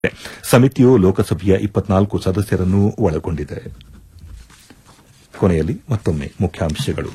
ಸಮಿತಿಯು ಲೋಕಸಭೆಯ ಇಪ್ಪತ್ನಾಲ್ಕು ಸದಸ್ಯರನ್ನು ಒಳಗೊಂಡಿದೆ ಕೊನೆಯಲ್ಲಿ ಮತ್ತೊಮ್ಮೆ ಮುಖ್ಯಾಂಶಗಳು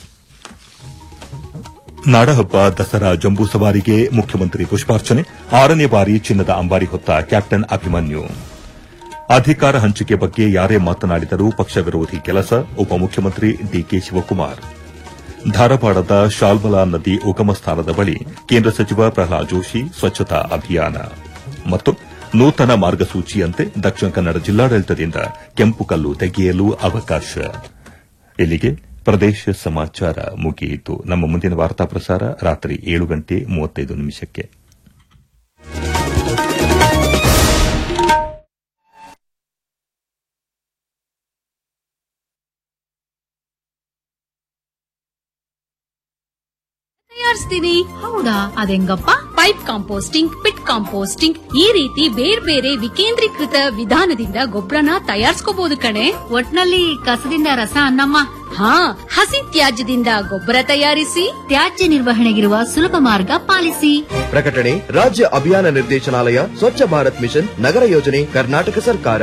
ನಾಡಹಬ್ಬ ದಸರಾ ಜಂಬೂ ಸವಾರಿಗೆ ಮುಖ್ಯಮಂತ್ರಿ ಪುಷ್ಪಾರ್ಚನೆ ಆರನೇ ಬಾರಿ ಚಿನ್ನದ ಅಂಬಾರಿ ಹೊತ್ತ ಕ್ಯಾಪ್ಟನ್ ಅಭಿಮನ್ಯು ಅಧಿಕಾರ ಹಂಚಿಕೆ ಬಗ್ಗೆ ಯಾರೇ ಮಾತನಾಡಿದರೂ ಪಕ್ಷ ವಿರೋಧಿ ಕೆಲಸ ಉಪಮುಖ್ಯಮಂತ್ರಿ ಡಿಕೆ ಶಿವಕುಮಾರ್ ಧಾರವಾಡದ ಶಾಲ್ಮಲಾ ನದಿ ಉಗಮ ಸ್ಥಾನದ ಬಳಿ ಕೇಂದ್ರ ಸಚಿವ ಪ್ರಹ್ಲಾದ್ ಜೋಶಿ ಸ್ವಚ್ಛತಾ ಅಭಿಯಾನ ಮತ್ತು ನೂತನ ಮಾರ್ಗಸೂಚಿಯಂತೆ ದಕ್ಷಿಣ ಕನ್ನಡ ಜಿಲ್ಲಾಡಳಿತದಿಂದ ಕೆಂಪು ಕಲ್ಲು ತೆಗೆಯಲು ಅವಕಾಶ ಇಲ್ಲಿಗೆ ಪ್ರದೇಶ ಸಮಾಚಾರ ಮುಗಿಯಿತು ನಮ್ಮ ಮುಂದಿನ ವಾರ್ತಾ ಪ್ರಸಾರ ರಾತ್ರಿ ಏಳು ಗಂಟೆ ಮೂವತ್ತೈದು ನಿಮಿಷಕ್ಕೆ ತಯಾರಿಸ್ತೀನಿ ಹೌದಾ ಅದೆಂಗಪ್ಪ ಪೈಪ್ ಕಾಂಪೋಸ್ಟಿಂಗ್ ಪಿಟ್ ಕಾಂಪೋಸ್ಟಿಂಗ್ ಈ ರೀತಿ ಬೇರೆ ಬೇರೆ ವಿಕೇಂದ್ರೀಕೃತ ವಿಧಾನದಿಂದ ಗೊಬ್ಬರನ ತಯಾರಿಸ್ಕೋಬಹುದು ಕಣೆ ಒಟ್ನಲ್ಲಿ ಕಸದಿಂದ ರಸ ಅನ್ನಮ್ಮ ಹಾ ಹಸಿ ತ್ಯಾಜ್ಯದಿಂದ ಗೊಬ್ಬರ ತಯಾರಿಸಿ ತ್ಯಾಜ್ಯ ನಿರ್ವಹಣೆಗಿರುವ ಸುಲಭ ಮಾರ್ಗ ಪಾಲಿಸಿ ಪ್ರಕಟಣೆ ರಾಜ್ಯ ಅಭಿಯಾನ ನಿರ್ದೇಶನಾಲಯ ಸ್ವಚ್ಛ ಭಾರತ್ ಮಿಷನ್ ನಗರ ಯೋಜನೆ ಕರ್ನಾಟಕ ಸರ್ಕಾರ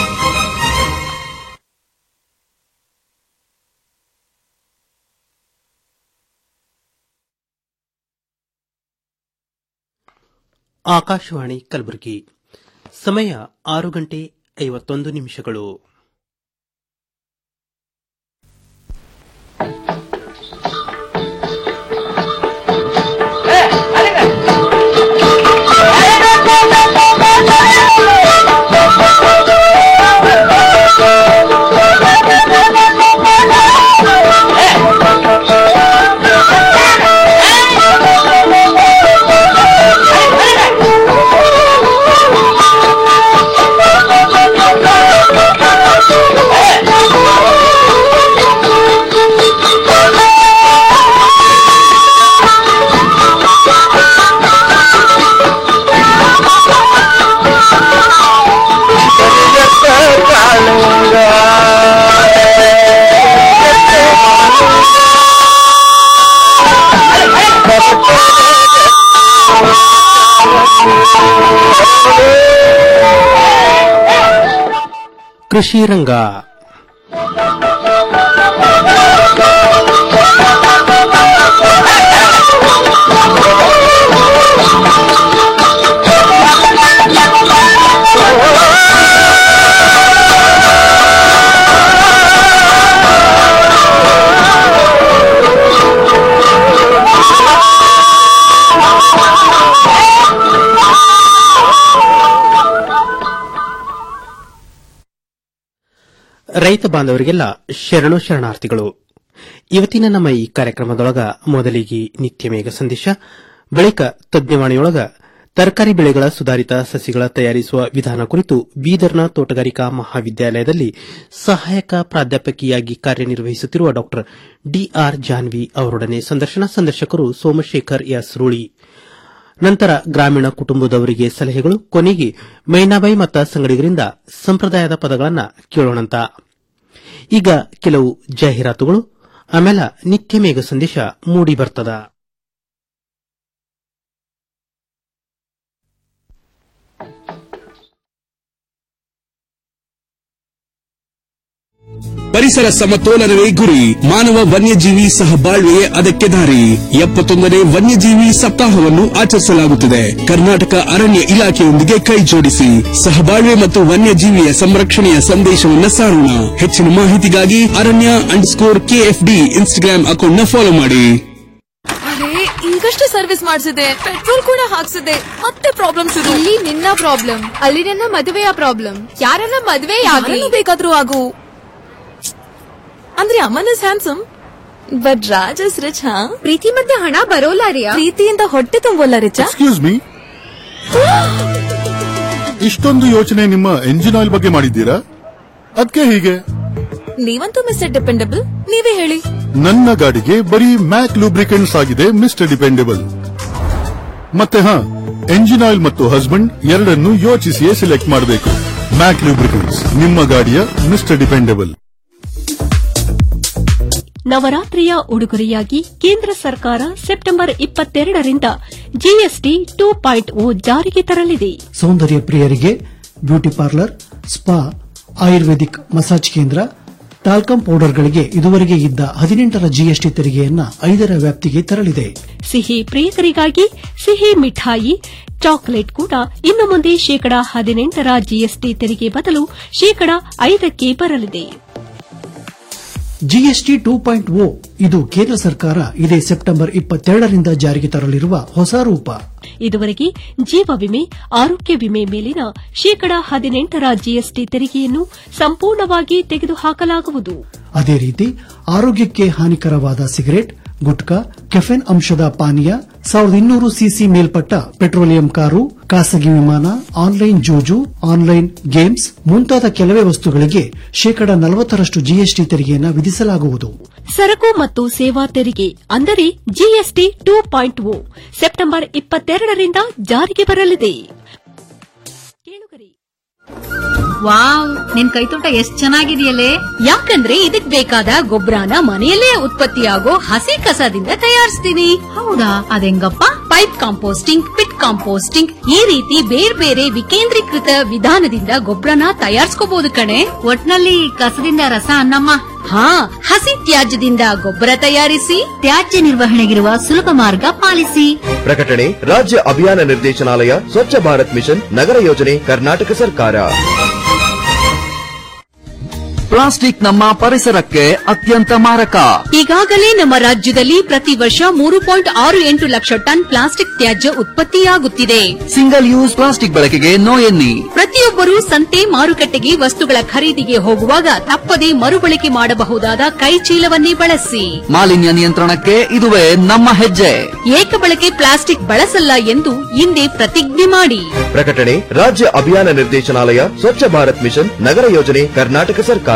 ಆಕಾಶವಾಣಿ ಕಲಬುರಗಿ ಸಮಯ ಆರು ಗಂಟೆ ಐವತ್ತೊಂದು ನಿಮಿಷಗಳು ಕೃಷಿ ರಂಗ ರೈತ ಬಾಂಧವರಿಗೆಲ್ಲ ಶರಣು ಶರಣಾರ್ಥಿಗಳು ಇವತ್ತಿನ ನಮ್ಮ ಈ ಕಾರ್ಯಕ್ರಮದೊಳಗ ಮೊದಲಿಗೆ ನಿತ್ಯ ಮೇಘ ಸಂದೇಶ ಬಳಿಕ ತಜ್ಞವಾಣಿಯೊಳಗ ತರಕಾರಿ ಬೆಳೆಗಳ ಸುಧಾರಿತ ಸಸಿಗಳ ತಯಾರಿಸುವ ವಿಧಾನ ಕುರಿತು ಬೀದರ್ನ ತೋಟಗಾರಿಕಾ ಮಹಾವಿದ್ಯಾಲಯದಲ್ಲಿ ಸಹಾಯಕ ಪ್ರಾಧ್ಯಾಪಕಿಯಾಗಿ ಕಾರ್ಯನಿರ್ವಹಿಸುತ್ತಿರುವ ಡಾ ಡಿಆರ್ ಜಾನ್ವಿ ಅವರೊಡನೆ ಸಂದರ್ಶನ ಸಂದರ್ಶಕರು ಸೋಮಶೇಖರ್ ಎಸ್ ರೂಳಿ ನಂತರ ಗ್ರಾಮೀಣ ಕುಟುಂಬದವರಿಗೆ ಸಲಹೆಗಳು ಕೊನೆಗೆ ಮೈನಾಬಾಯಿ ಮತ್ತ ಸಂಗಡಿಗರಿಂದ ಸಂಪ್ರದಾಯದ ಪದಗಳನ್ನ ಕೇಳೋಣಂತ ಈಗ ಕೆಲವು ಜಾಹೀರಾತುಗಳು ಆಮೇಲೆ ನಿತ್ಯ ಮೇಘ ಸಂದೇಶ ಮೂಡಿ ಬರ್ತದ ಪರಿಸರ ಸಮತೋಲನವೇ ಗುರಿ ಮಾನವ ವನ್ಯಜೀವಿ ಸಹಬಾಳ್ವೆಯೇ ಅದಕ್ಕೆ ದಾರಿ ಎಪ್ಪತ್ತೊಂದನೇ ವನ್ಯಜೀವಿ ಸಪ್ತಾಹವನ್ನು ಆಚರಿಸಲಾಗುತ್ತಿದೆ ಕರ್ನಾಟಕ ಅರಣ್ಯ ಇಲಾಖೆಯೊಂದಿಗೆ ಕೈ ಜೋಡಿಸಿ ಸಹಬಾಳ್ವೆ ಮತ್ತು ವನ್ಯಜೀವಿಯ ಸಂರಕ್ಷಣೆಯ ಸಂದೇಶವನ್ನ ಸಾರೋಣ ಹೆಚ್ಚಿನ ಮಾಹಿತಿಗಾಗಿ ಅರಣ್ಯ ಅಂಡರ್ಸ್ಕೋರ್ ಕೆಎಫ್ಡಿ ಇನ್ಸ್ಟಾಗ್ರಾಂ ಅಕೌಂಟ್ನ ಫಾಲೋ ಮಾಡಿ ಅರೆ ಈಗಷ್ಟೇ ಸರ್ವಿಸ್ ಮಾಡಿಸಿದೆ ಪೆಟ್ರೋಲ್ ಕೂಡ ಹಾಕ್ಸಿದೆ ಮತ್ತೆ ಪ್ರಾಬ್ಲಮ್ ಶುರು ಇಲ್ಲಿ ನಿನ್ನ ಪ್ರಾಬ್ಲಮ್ ಅಲ್ಲಿ ನನ್ನ ಮದುವೆಯ ಪ್ರಾಬ್ಲಮ್ ಯಾರನ್ನ ಮದುವೆ ಯಾರನ್ನು ಬೇಕಾದ್ರೂ ಆಗು ಅಂದ್ರೆ Aman is handsome but Raj is rich ಹಾ ಪ್ರೀತಿ ಮಧ್ಯೆ ಹಣ ಬರೋಲ್ಲ ರೀ ಪ್ರೀತಿಯಿಂದ ಹೊಟ್ಟೆ ತುಂಬೋಲ್ಲ ರಿಚ್ ಎಕ್ಸ್ಕ್ಯೂಸ್ ಮೀ ಇಷ್ಟೊಂದು ಯೋಚನೆ ನಿಮ್ಮ ಎಂಜಿನ್ ಆಯಿಲ್ ಬಗ್ಗೆ ಮಾಡಿದ್ದೀರಾ ಅದಕ್ಕೆ ಹೀಗೆ ನೀವಂತೂ ಮಿಸ್ಟರ್ ಡಿಪೆಂಡಬಲ್ ನೀವೇ ಹೇಳಿ ನನ್ನ ಗಾಡಿಗೆ ಬರೀ ಮ್ಯಾಕ್ ಲೂಬ್ರಿಕೆಂಟ್ಸ್ ಆಗಿದೆ ಮಿಸ್ಟರ್ ಡಿಪೆಂಡೆಬಲ್ ಮತ್ತೆ ಹಾ ಎಂಜಿನ್ ಆಯಿಲ್ ಮತ್ತು ಹಸ್ಬೆಂಡ್ ಎರಡನ್ನು ಯೋಚಿಸಿಯೇ ಸೆಲೆಕ್ಟ್ ಮಾಡಬೇಕು ಮ್ಯಾಕ್ ಲೂಬ್ರಿಕೆಂಟ್ಸ್ ನಿಮ್ಮ ಗಾಡಿಯ ಮಿಸ್ಟರ್ ಡಿಪೆಂಡೆಬಲ್ ನವರಾತ್ರಿಯ ಉಡುಗೊರೆಯಾಗಿ ಕೇಂದ್ರ ಸರ್ಕಾರ ಸೆಪ್ಟೆಂಬರ್ ಇಪ್ಪತ್ತೆರಡರಿಂದ ಜಿಎಸ್ಟಿ ಟೂ ಪಾಯಿಂಟ್ ಓ ಜಾರಿಗೆ ತರಲಿದೆ ಸೌಂದರ್ಯ ಪ್ರಿಯರಿಗೆ beauty parlour spa Ayurvedic massage ಕೇಂದ್ರ ಟಾಲ್ಕಂ ಪೌಡರ್ಗಳಿಗೆ ಇದುವರೆಗೆ ಇದ್ದ ಹದಿನೆಂಟರ ಜಿಎಸ್ಟಿ ತೆರಿಗೆಯನ್ನ ಐದರ ವ್ಯಾಪ್ತಿಗೆ ತರಲಿದೆ ಸಿಹಿ ಪ್ರಿಯಕರಿಗಾಗಿ ಸಿಹಿ ಮಿಠಾಯಿ ಚಾಕೊಲೇಟ್ ಕೂಡ ಇನ್ನು ಮುಂದೆ ಶೇಕಡಾ ಹದಿನೆಂಟರ ಜಿಎಸ್ಟಿ ತೆರಿಗೆ ಬದಲು ಶೇಕಡಾ ಐದಕ್ಕೆ ಬರಲಿದೆ ಜಿಎಸ್ಟಿ ಟೂ ಪಾಯಿಂಟ್ ಓ ಇದು ಕೇಂದ್ರ ಸರ್ಕಾರ ಇದೇ ಸೆಪ್ಟೆಂಬರ್ ಇಪ್ಪತ್ತೆರಡರಿಂದ ಜಾರಿಗೆ ತರಲಿರುವ ಹೊಸ ರೂಪ ಇದುವರೆಗೆ ಜೀವ ವಿಮೆ ಆರೋಗ್ಯ ವಿಮೆ ಮೇಲಿನ ಶೇಕಡಾ ಹದಿನೆಂಟರ ಜಿಎಸ್ಟಿ ತೆರಿಗೆಯನ್ನು ಸಂಪೂರ್ಣವಾಗಿ ತೆಗೆದುಹಾಕಲಾಗುವುದು ಅದೇ ರೀತಿ ಆರೋಗ್ಯಕ್ಕೆ ಹಾನಿಕರವಾದ ಸಿಗರೆಟ್ ಗುಟ್ಕಾ ಕೆಫೆನ್ ಅಂಶದ ಪಾನೀಯ ಸಾವಿರದ ಇನ್ನೂರು ಸಿಸಿ ಮೇಲ್ಪಟ್ಟ ಪೆಟ್ರೋಲಿಯಂ ಕಾರು ಖಾಸಗಿ ವಿಮಾನ ಆನ್ಲೈನ್ ಜೂಜು ಆನ್ಲೈನ್ ಗೇಮ್ಸ್ ಮುಂತಾದ ಕೆಲವೇ ವಸ್ತುಗಳಿಗೆ ಶೇಕಡಾ ನಲವತ್ತರಷ್ಟು ಜಿಎಸ್ಟಿ ತೆರಿಗೆಯನ್ನು ವಿಧಿಸಲಾಗುವುದು ಸರಕು ಮತ್ತು ಸೇವಾ ತೆರಿಗೆ ಅಂದರೆ GST two point O September ಇಪ್ಪತ್ತೆರಡರಿಂದ ಜಾರಿಗೆ ಬರಲಿದೆ ವಾವ್ ನಿನ್ ಕೈತೋಟ ಎಷ್ಟ್ ಚೆನ್ನಾಗಿದೆಯಲ್ಲೇ ಯಾಕಂದ್ರೆ ಇದಕ್ ಬೇಕಾದ ಗೊಬ್ಬರನ ಮನೆಯಲ್ಲೇ ಉತ್ಪತ್ತಿಯಾಗೋ ಹಸಿ ಕಸದಿಂದ ತಯಾರಿಸ್ತೀನಿ ಹೌದಾ ಅದೆಂಗಪ್ಪ ಪೈಪ್ ಕಾಂಪೋಸ್ಟಿಂಗ್ ಪಿಟ್ ಕಾಂಪೋಸ್ಟಿಂಗ್ ಈ ರೀತಿ ಬೇರೆ ಬೇರೆ ವಿಕೇಂದ್ರೀಕೃತ ವಿಧಾನದಿಂದ ಗೊಬ್ಬರನ ತಯಾರಿಸ್ಕೋಬಹುದು ಕಣೆ ಒಟ್ನಲ್ಲಿ ಕಸದಿಂದ ರಸ ಅನ್ನಮ್ಮ ಹಾ ಹಸಿ ತ್ಯಾಜ್ಯದಿಂದ ಗೊಬ್ಬರ ತಯಾರಿಸಿ ತ್ಯಾಜ್ಯ ನಿರ್ವಹಣೆಗಿರುವ ಸುಲಭ ಮಾರ್ಗ ಪಾಲಿಸಿ ಪ್ರಕಟಣೆ ರಾಜ್ಯ ಅಭಿಯಾನ ನಿರ್ದೇಶನಾಲಯ ಸ್ವಚ್ಛ ಭಾರತ್ ಮಿಷನ್ ನಗರ ಯೋಜನೆ ಕರ್ನಾಟಕ ಸರ್ಕಾರ ಪ್ಲಾಸ್ಟಿಕ್ ನಮ್ಮ ಪರಿಸರಕ್ಕೆ ಅತ್ಯಂತ ಮಾರಕ ಈಗಾಗಲೇ ನಮ್ಮ ರಾಜ್ಯದಲ್ಲಿ ಪ್ರತಿ ವರ್ಷ ಮೂರು ಪಾಯಿಂಟ್ ಆರು ಎಂಟು ಲಕ್ಷ ಟನ್ ಪ್ಲಾಸ್ಟಿಕ್ ತ್ಯಾಜ್ಯ ಉತ್ಪತ್ತಿಯಾಗುತ್ತಿದೆ ಸಿಂಗಲ್ ಯೂಸ್ ಪ್ಲಾಸ್ಟಿಕ್ ಬಳಕೆಗೆ ನೋ ಎನ್ನಿ ಪ್ರತಿಯೊಬ್ಬರು ಸಂತೆ ಮಾರುಕಟ್ಟೆಗೆ ವಸ್ತುಗಳ ಖರೀದಿಗೆ ಹೋಗುವಾಗ ತಪ್ಪದೇ ಮರುಬಳಕೆ ಮಾಡಬಹುದಾದ ಕೈ ಚೀಲವನ್ನೇ ಬಳಸಿ ಮಾಲಿನ್ಯ ನಿಯಂತ್ರಣಕ್ಕೆ ಇದುವೇ ನಮ್ಮ ಹೆಜ್ಜೆ ಏಕಬಳಕೆ ಪ್ಲಾಸ್ಟಿಕ್ ಬಳಸಲ್ಲ ಎಂದು ಇಂದೇ ಪ್ರತಿಜ್ಞೆ ಮಾಡಿ ಪ್ರಕಟಣೆ ರಾಜ್ಯ ಅಭಿಯಾನ ನಿರ್ದೇಶನಾಲಯ ಸ್ವಚ್ಛ ಭಾರತ್ ಮಿಷನ್ ನಗರ ಯೋಜನೆ ಕರ್ನಾಟಕ ಸರ್ಕಾರ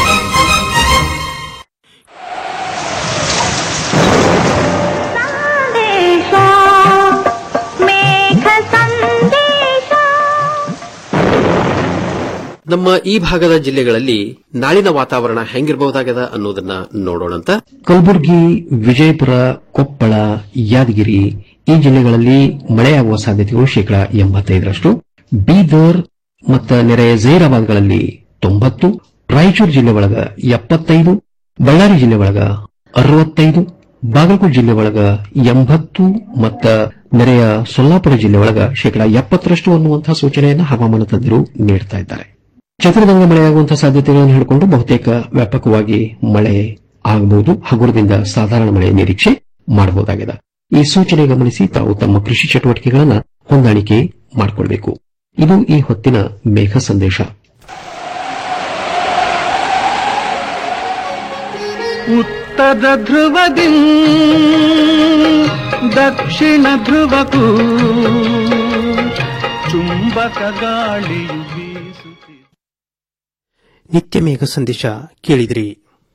ನಮ್ಮ ಈ ಭಾಗದ ಜಿಲ್ಲೆಗಳಲ್ಲಿ ನಾಳಿನ ವಾತಾವರಣ ಹೆಂಗಿರಬಹುದಾಗದ ಅನ್ನೋದನ್ನ ನೋಡೋಣಂತ ಕಲಬುರಗಿ ವಿಜಯಪುರ ಕೊಪ್ಪಳ ಯಾದಗಿರಿ ಈ ಜಿಲ್ಲೆಗಳಲ್ಲಿ ಮಳೆಯಾಗುವ ಸಾಧ್ಯತೆಗಳು ಶೇಕಡಾ ಎಂಬತ್ತೈದರಷ್ಟು ಬೀದರ್ ಮತ್ತು ನೆರೆಯ ಜೈರಾಬಾದ್ಗಳಲ್ಲಿ ತೊಂಬತ್ತು ರಾಯಚೂರು ಜಿಲ್ಲೆ ಒಳಗ ಎಪ್ಪತ್ತೈದು ಬಳ್ಳಾರಿ ಜಿಲ್ಲೆ ಒಳಗ ಅರವತ್ತೈದು ಬಾಗಲಕೋಟೆ ಜಿಲ್ಲೆ ಒಳಗ ಎಂಬತ್ತು ಮತ್ತ ನೆರೆಯ ಸೊಲ್ಲಾಪುರ ಜಿಲ್ಲೆ ಒಳಗ ಶೇಕಡಾ ಎಪ್ಪತ್ತರಷ್ಟು ಅನ್ನುವಂತಹ ಸೂಚನೆಯನ್ನು ಹವಾಮಾನ ತಜ್ಞರು ನೀಡುತ್ತಾ ಇದ್ದಾರೆ ಚತುರ್ದಂಗ ಮಳೆಯಾಗುವಂತಹ ಸಾಧ್ಯತೆಗಳನ್ನು ಹಿಡಿಕೊಂಡು ಬಹುತೇಕ ವ್ಯಾಪಕವಾಗಿ ಮಳೆ ಆಗಬಹುದು ಹಗುರದಿಂದ ಸಾಧಾರಣ ಮಳೆ ನಿರೀಕ್ಷೆ ಮಾಡಬಹುದಾಗಿದೆ ಈ ಸೂಚನೆ ಗಮನಿಸಿ ತಾವು ತಮ್ಮ ಕೃಷಿ ಚಟುವಟಿಕೆಗಳನ್ನು ಹೊಂದಾಣಿಕೆ ಮಾಡಿಕೊಳ್ಬೇಕು ಇದು ಈ ಹೊತ್ತಿನ ಮೇಘ ಸಂದೇಶ ಉತ್ತರ ಧ್ರುವದಿ ದಕ್ಷಿಣ ಧ್ರುವಕ್ಕೂ ಚುಂಬಕ ಗಾಳಿಯು ಬೀಸುತ್ತಿದೆ ನಿತ್ಯ ಮೇಘ ಸಂದೇಶ ಕೇಳಿದ್ರಿ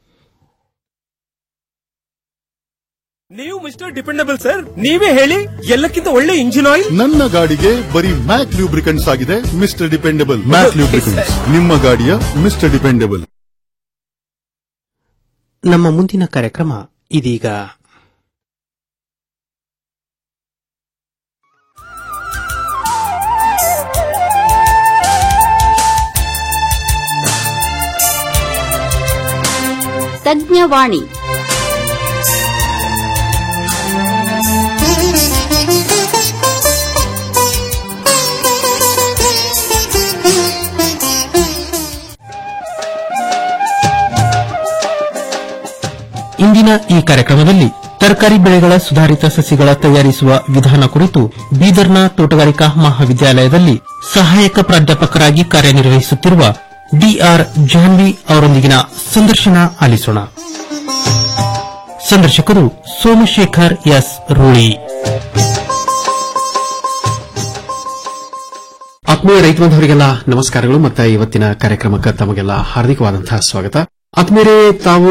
ನೀವು ಮಿಸ್ಟರ್ ಡಿಪೆಂಡಬಲ್ ಸರ್ ನೀವೇ ಹೇಳಿ ಎಲ್ಲಕ್ಕಿಂತ ಒಳ್ಳೆ ಇಂಜಿನ್ ಆಯಿಲ್ ನನ್ನ ಗಾಡಿಗೆ ಬರೀ ಮ್ಯಾಕ್ ಲೂಬ್ರಿಕೆಂಟ್ಸ್ ಆಗಿದೆ ಮಿಸ್ಟರ್ ಡಿಪೆಂಡಬಲ್ ಮ್ಯಾಕ್ ಲೂಬ್ರಿಕೆಂಟ್ಸ್ ನಿಮ್ಮ ಗಾಡಿಯ ಮಿಸ್ಟರ್ ಡಿಪೆಂಡಬಲ್ ನಮ್ಮ ಮುಂದಿನ ಕಾರ್ಯಕ್ರಮ ಇದೀಗ ತಜ್ಞವಾಣಿ ಇಂದಿನ ಈ ಕಾರ್ಯಕ್ರಮದಲ್ಲಿ ತರಕಾರಿ ಬೆಳೆಗಳ ಸುಧಾರಿತ ಸಸಿಗಳ ತಯಾರಿಸುವ ವಿಧಾನ ಕುರಿತು ಬೀದರ್ನ ತೋಟಗಾರಿಕಾ ಮಹಾವಿದ್ಯಾಲಯದಲ್ಲಿ ಸಹಾಯಕ ಪ್ರಾಧ್ಯಾಪಕರಾಗಿ ಕಾರ್ಯನಿರ್ವಹಿಸುತ್ತಿರುವ ಡಿಆರ್ ಜಾನ್ವಿ ಅವರೊಂದಿಗಿನ ಸಂದರ್ಶನ ಆಲಿಸೋಣ ಸಂದರ್ಶಕರು ಸೋಮಶೇಖರ್ ಎಸ್ ರೂಳಿ ಆತ್ಮೀಯ ರೈತ ಬಂಧವರಿಗೆಲ್ಲ ನಮಸ್ಕಾರಗಳು ಮತ್ತು ಇವತ್ತಿನ ಕಾರ್ಯಕ್ರಮಕ್ಕೆ ತಮಗೆಲ್ಲ ಹಾರ್ದಿಕವಾದಂತಹ ಸ್ವಾಗತ ಆತ್ಮೀಯರೇ ತಾವು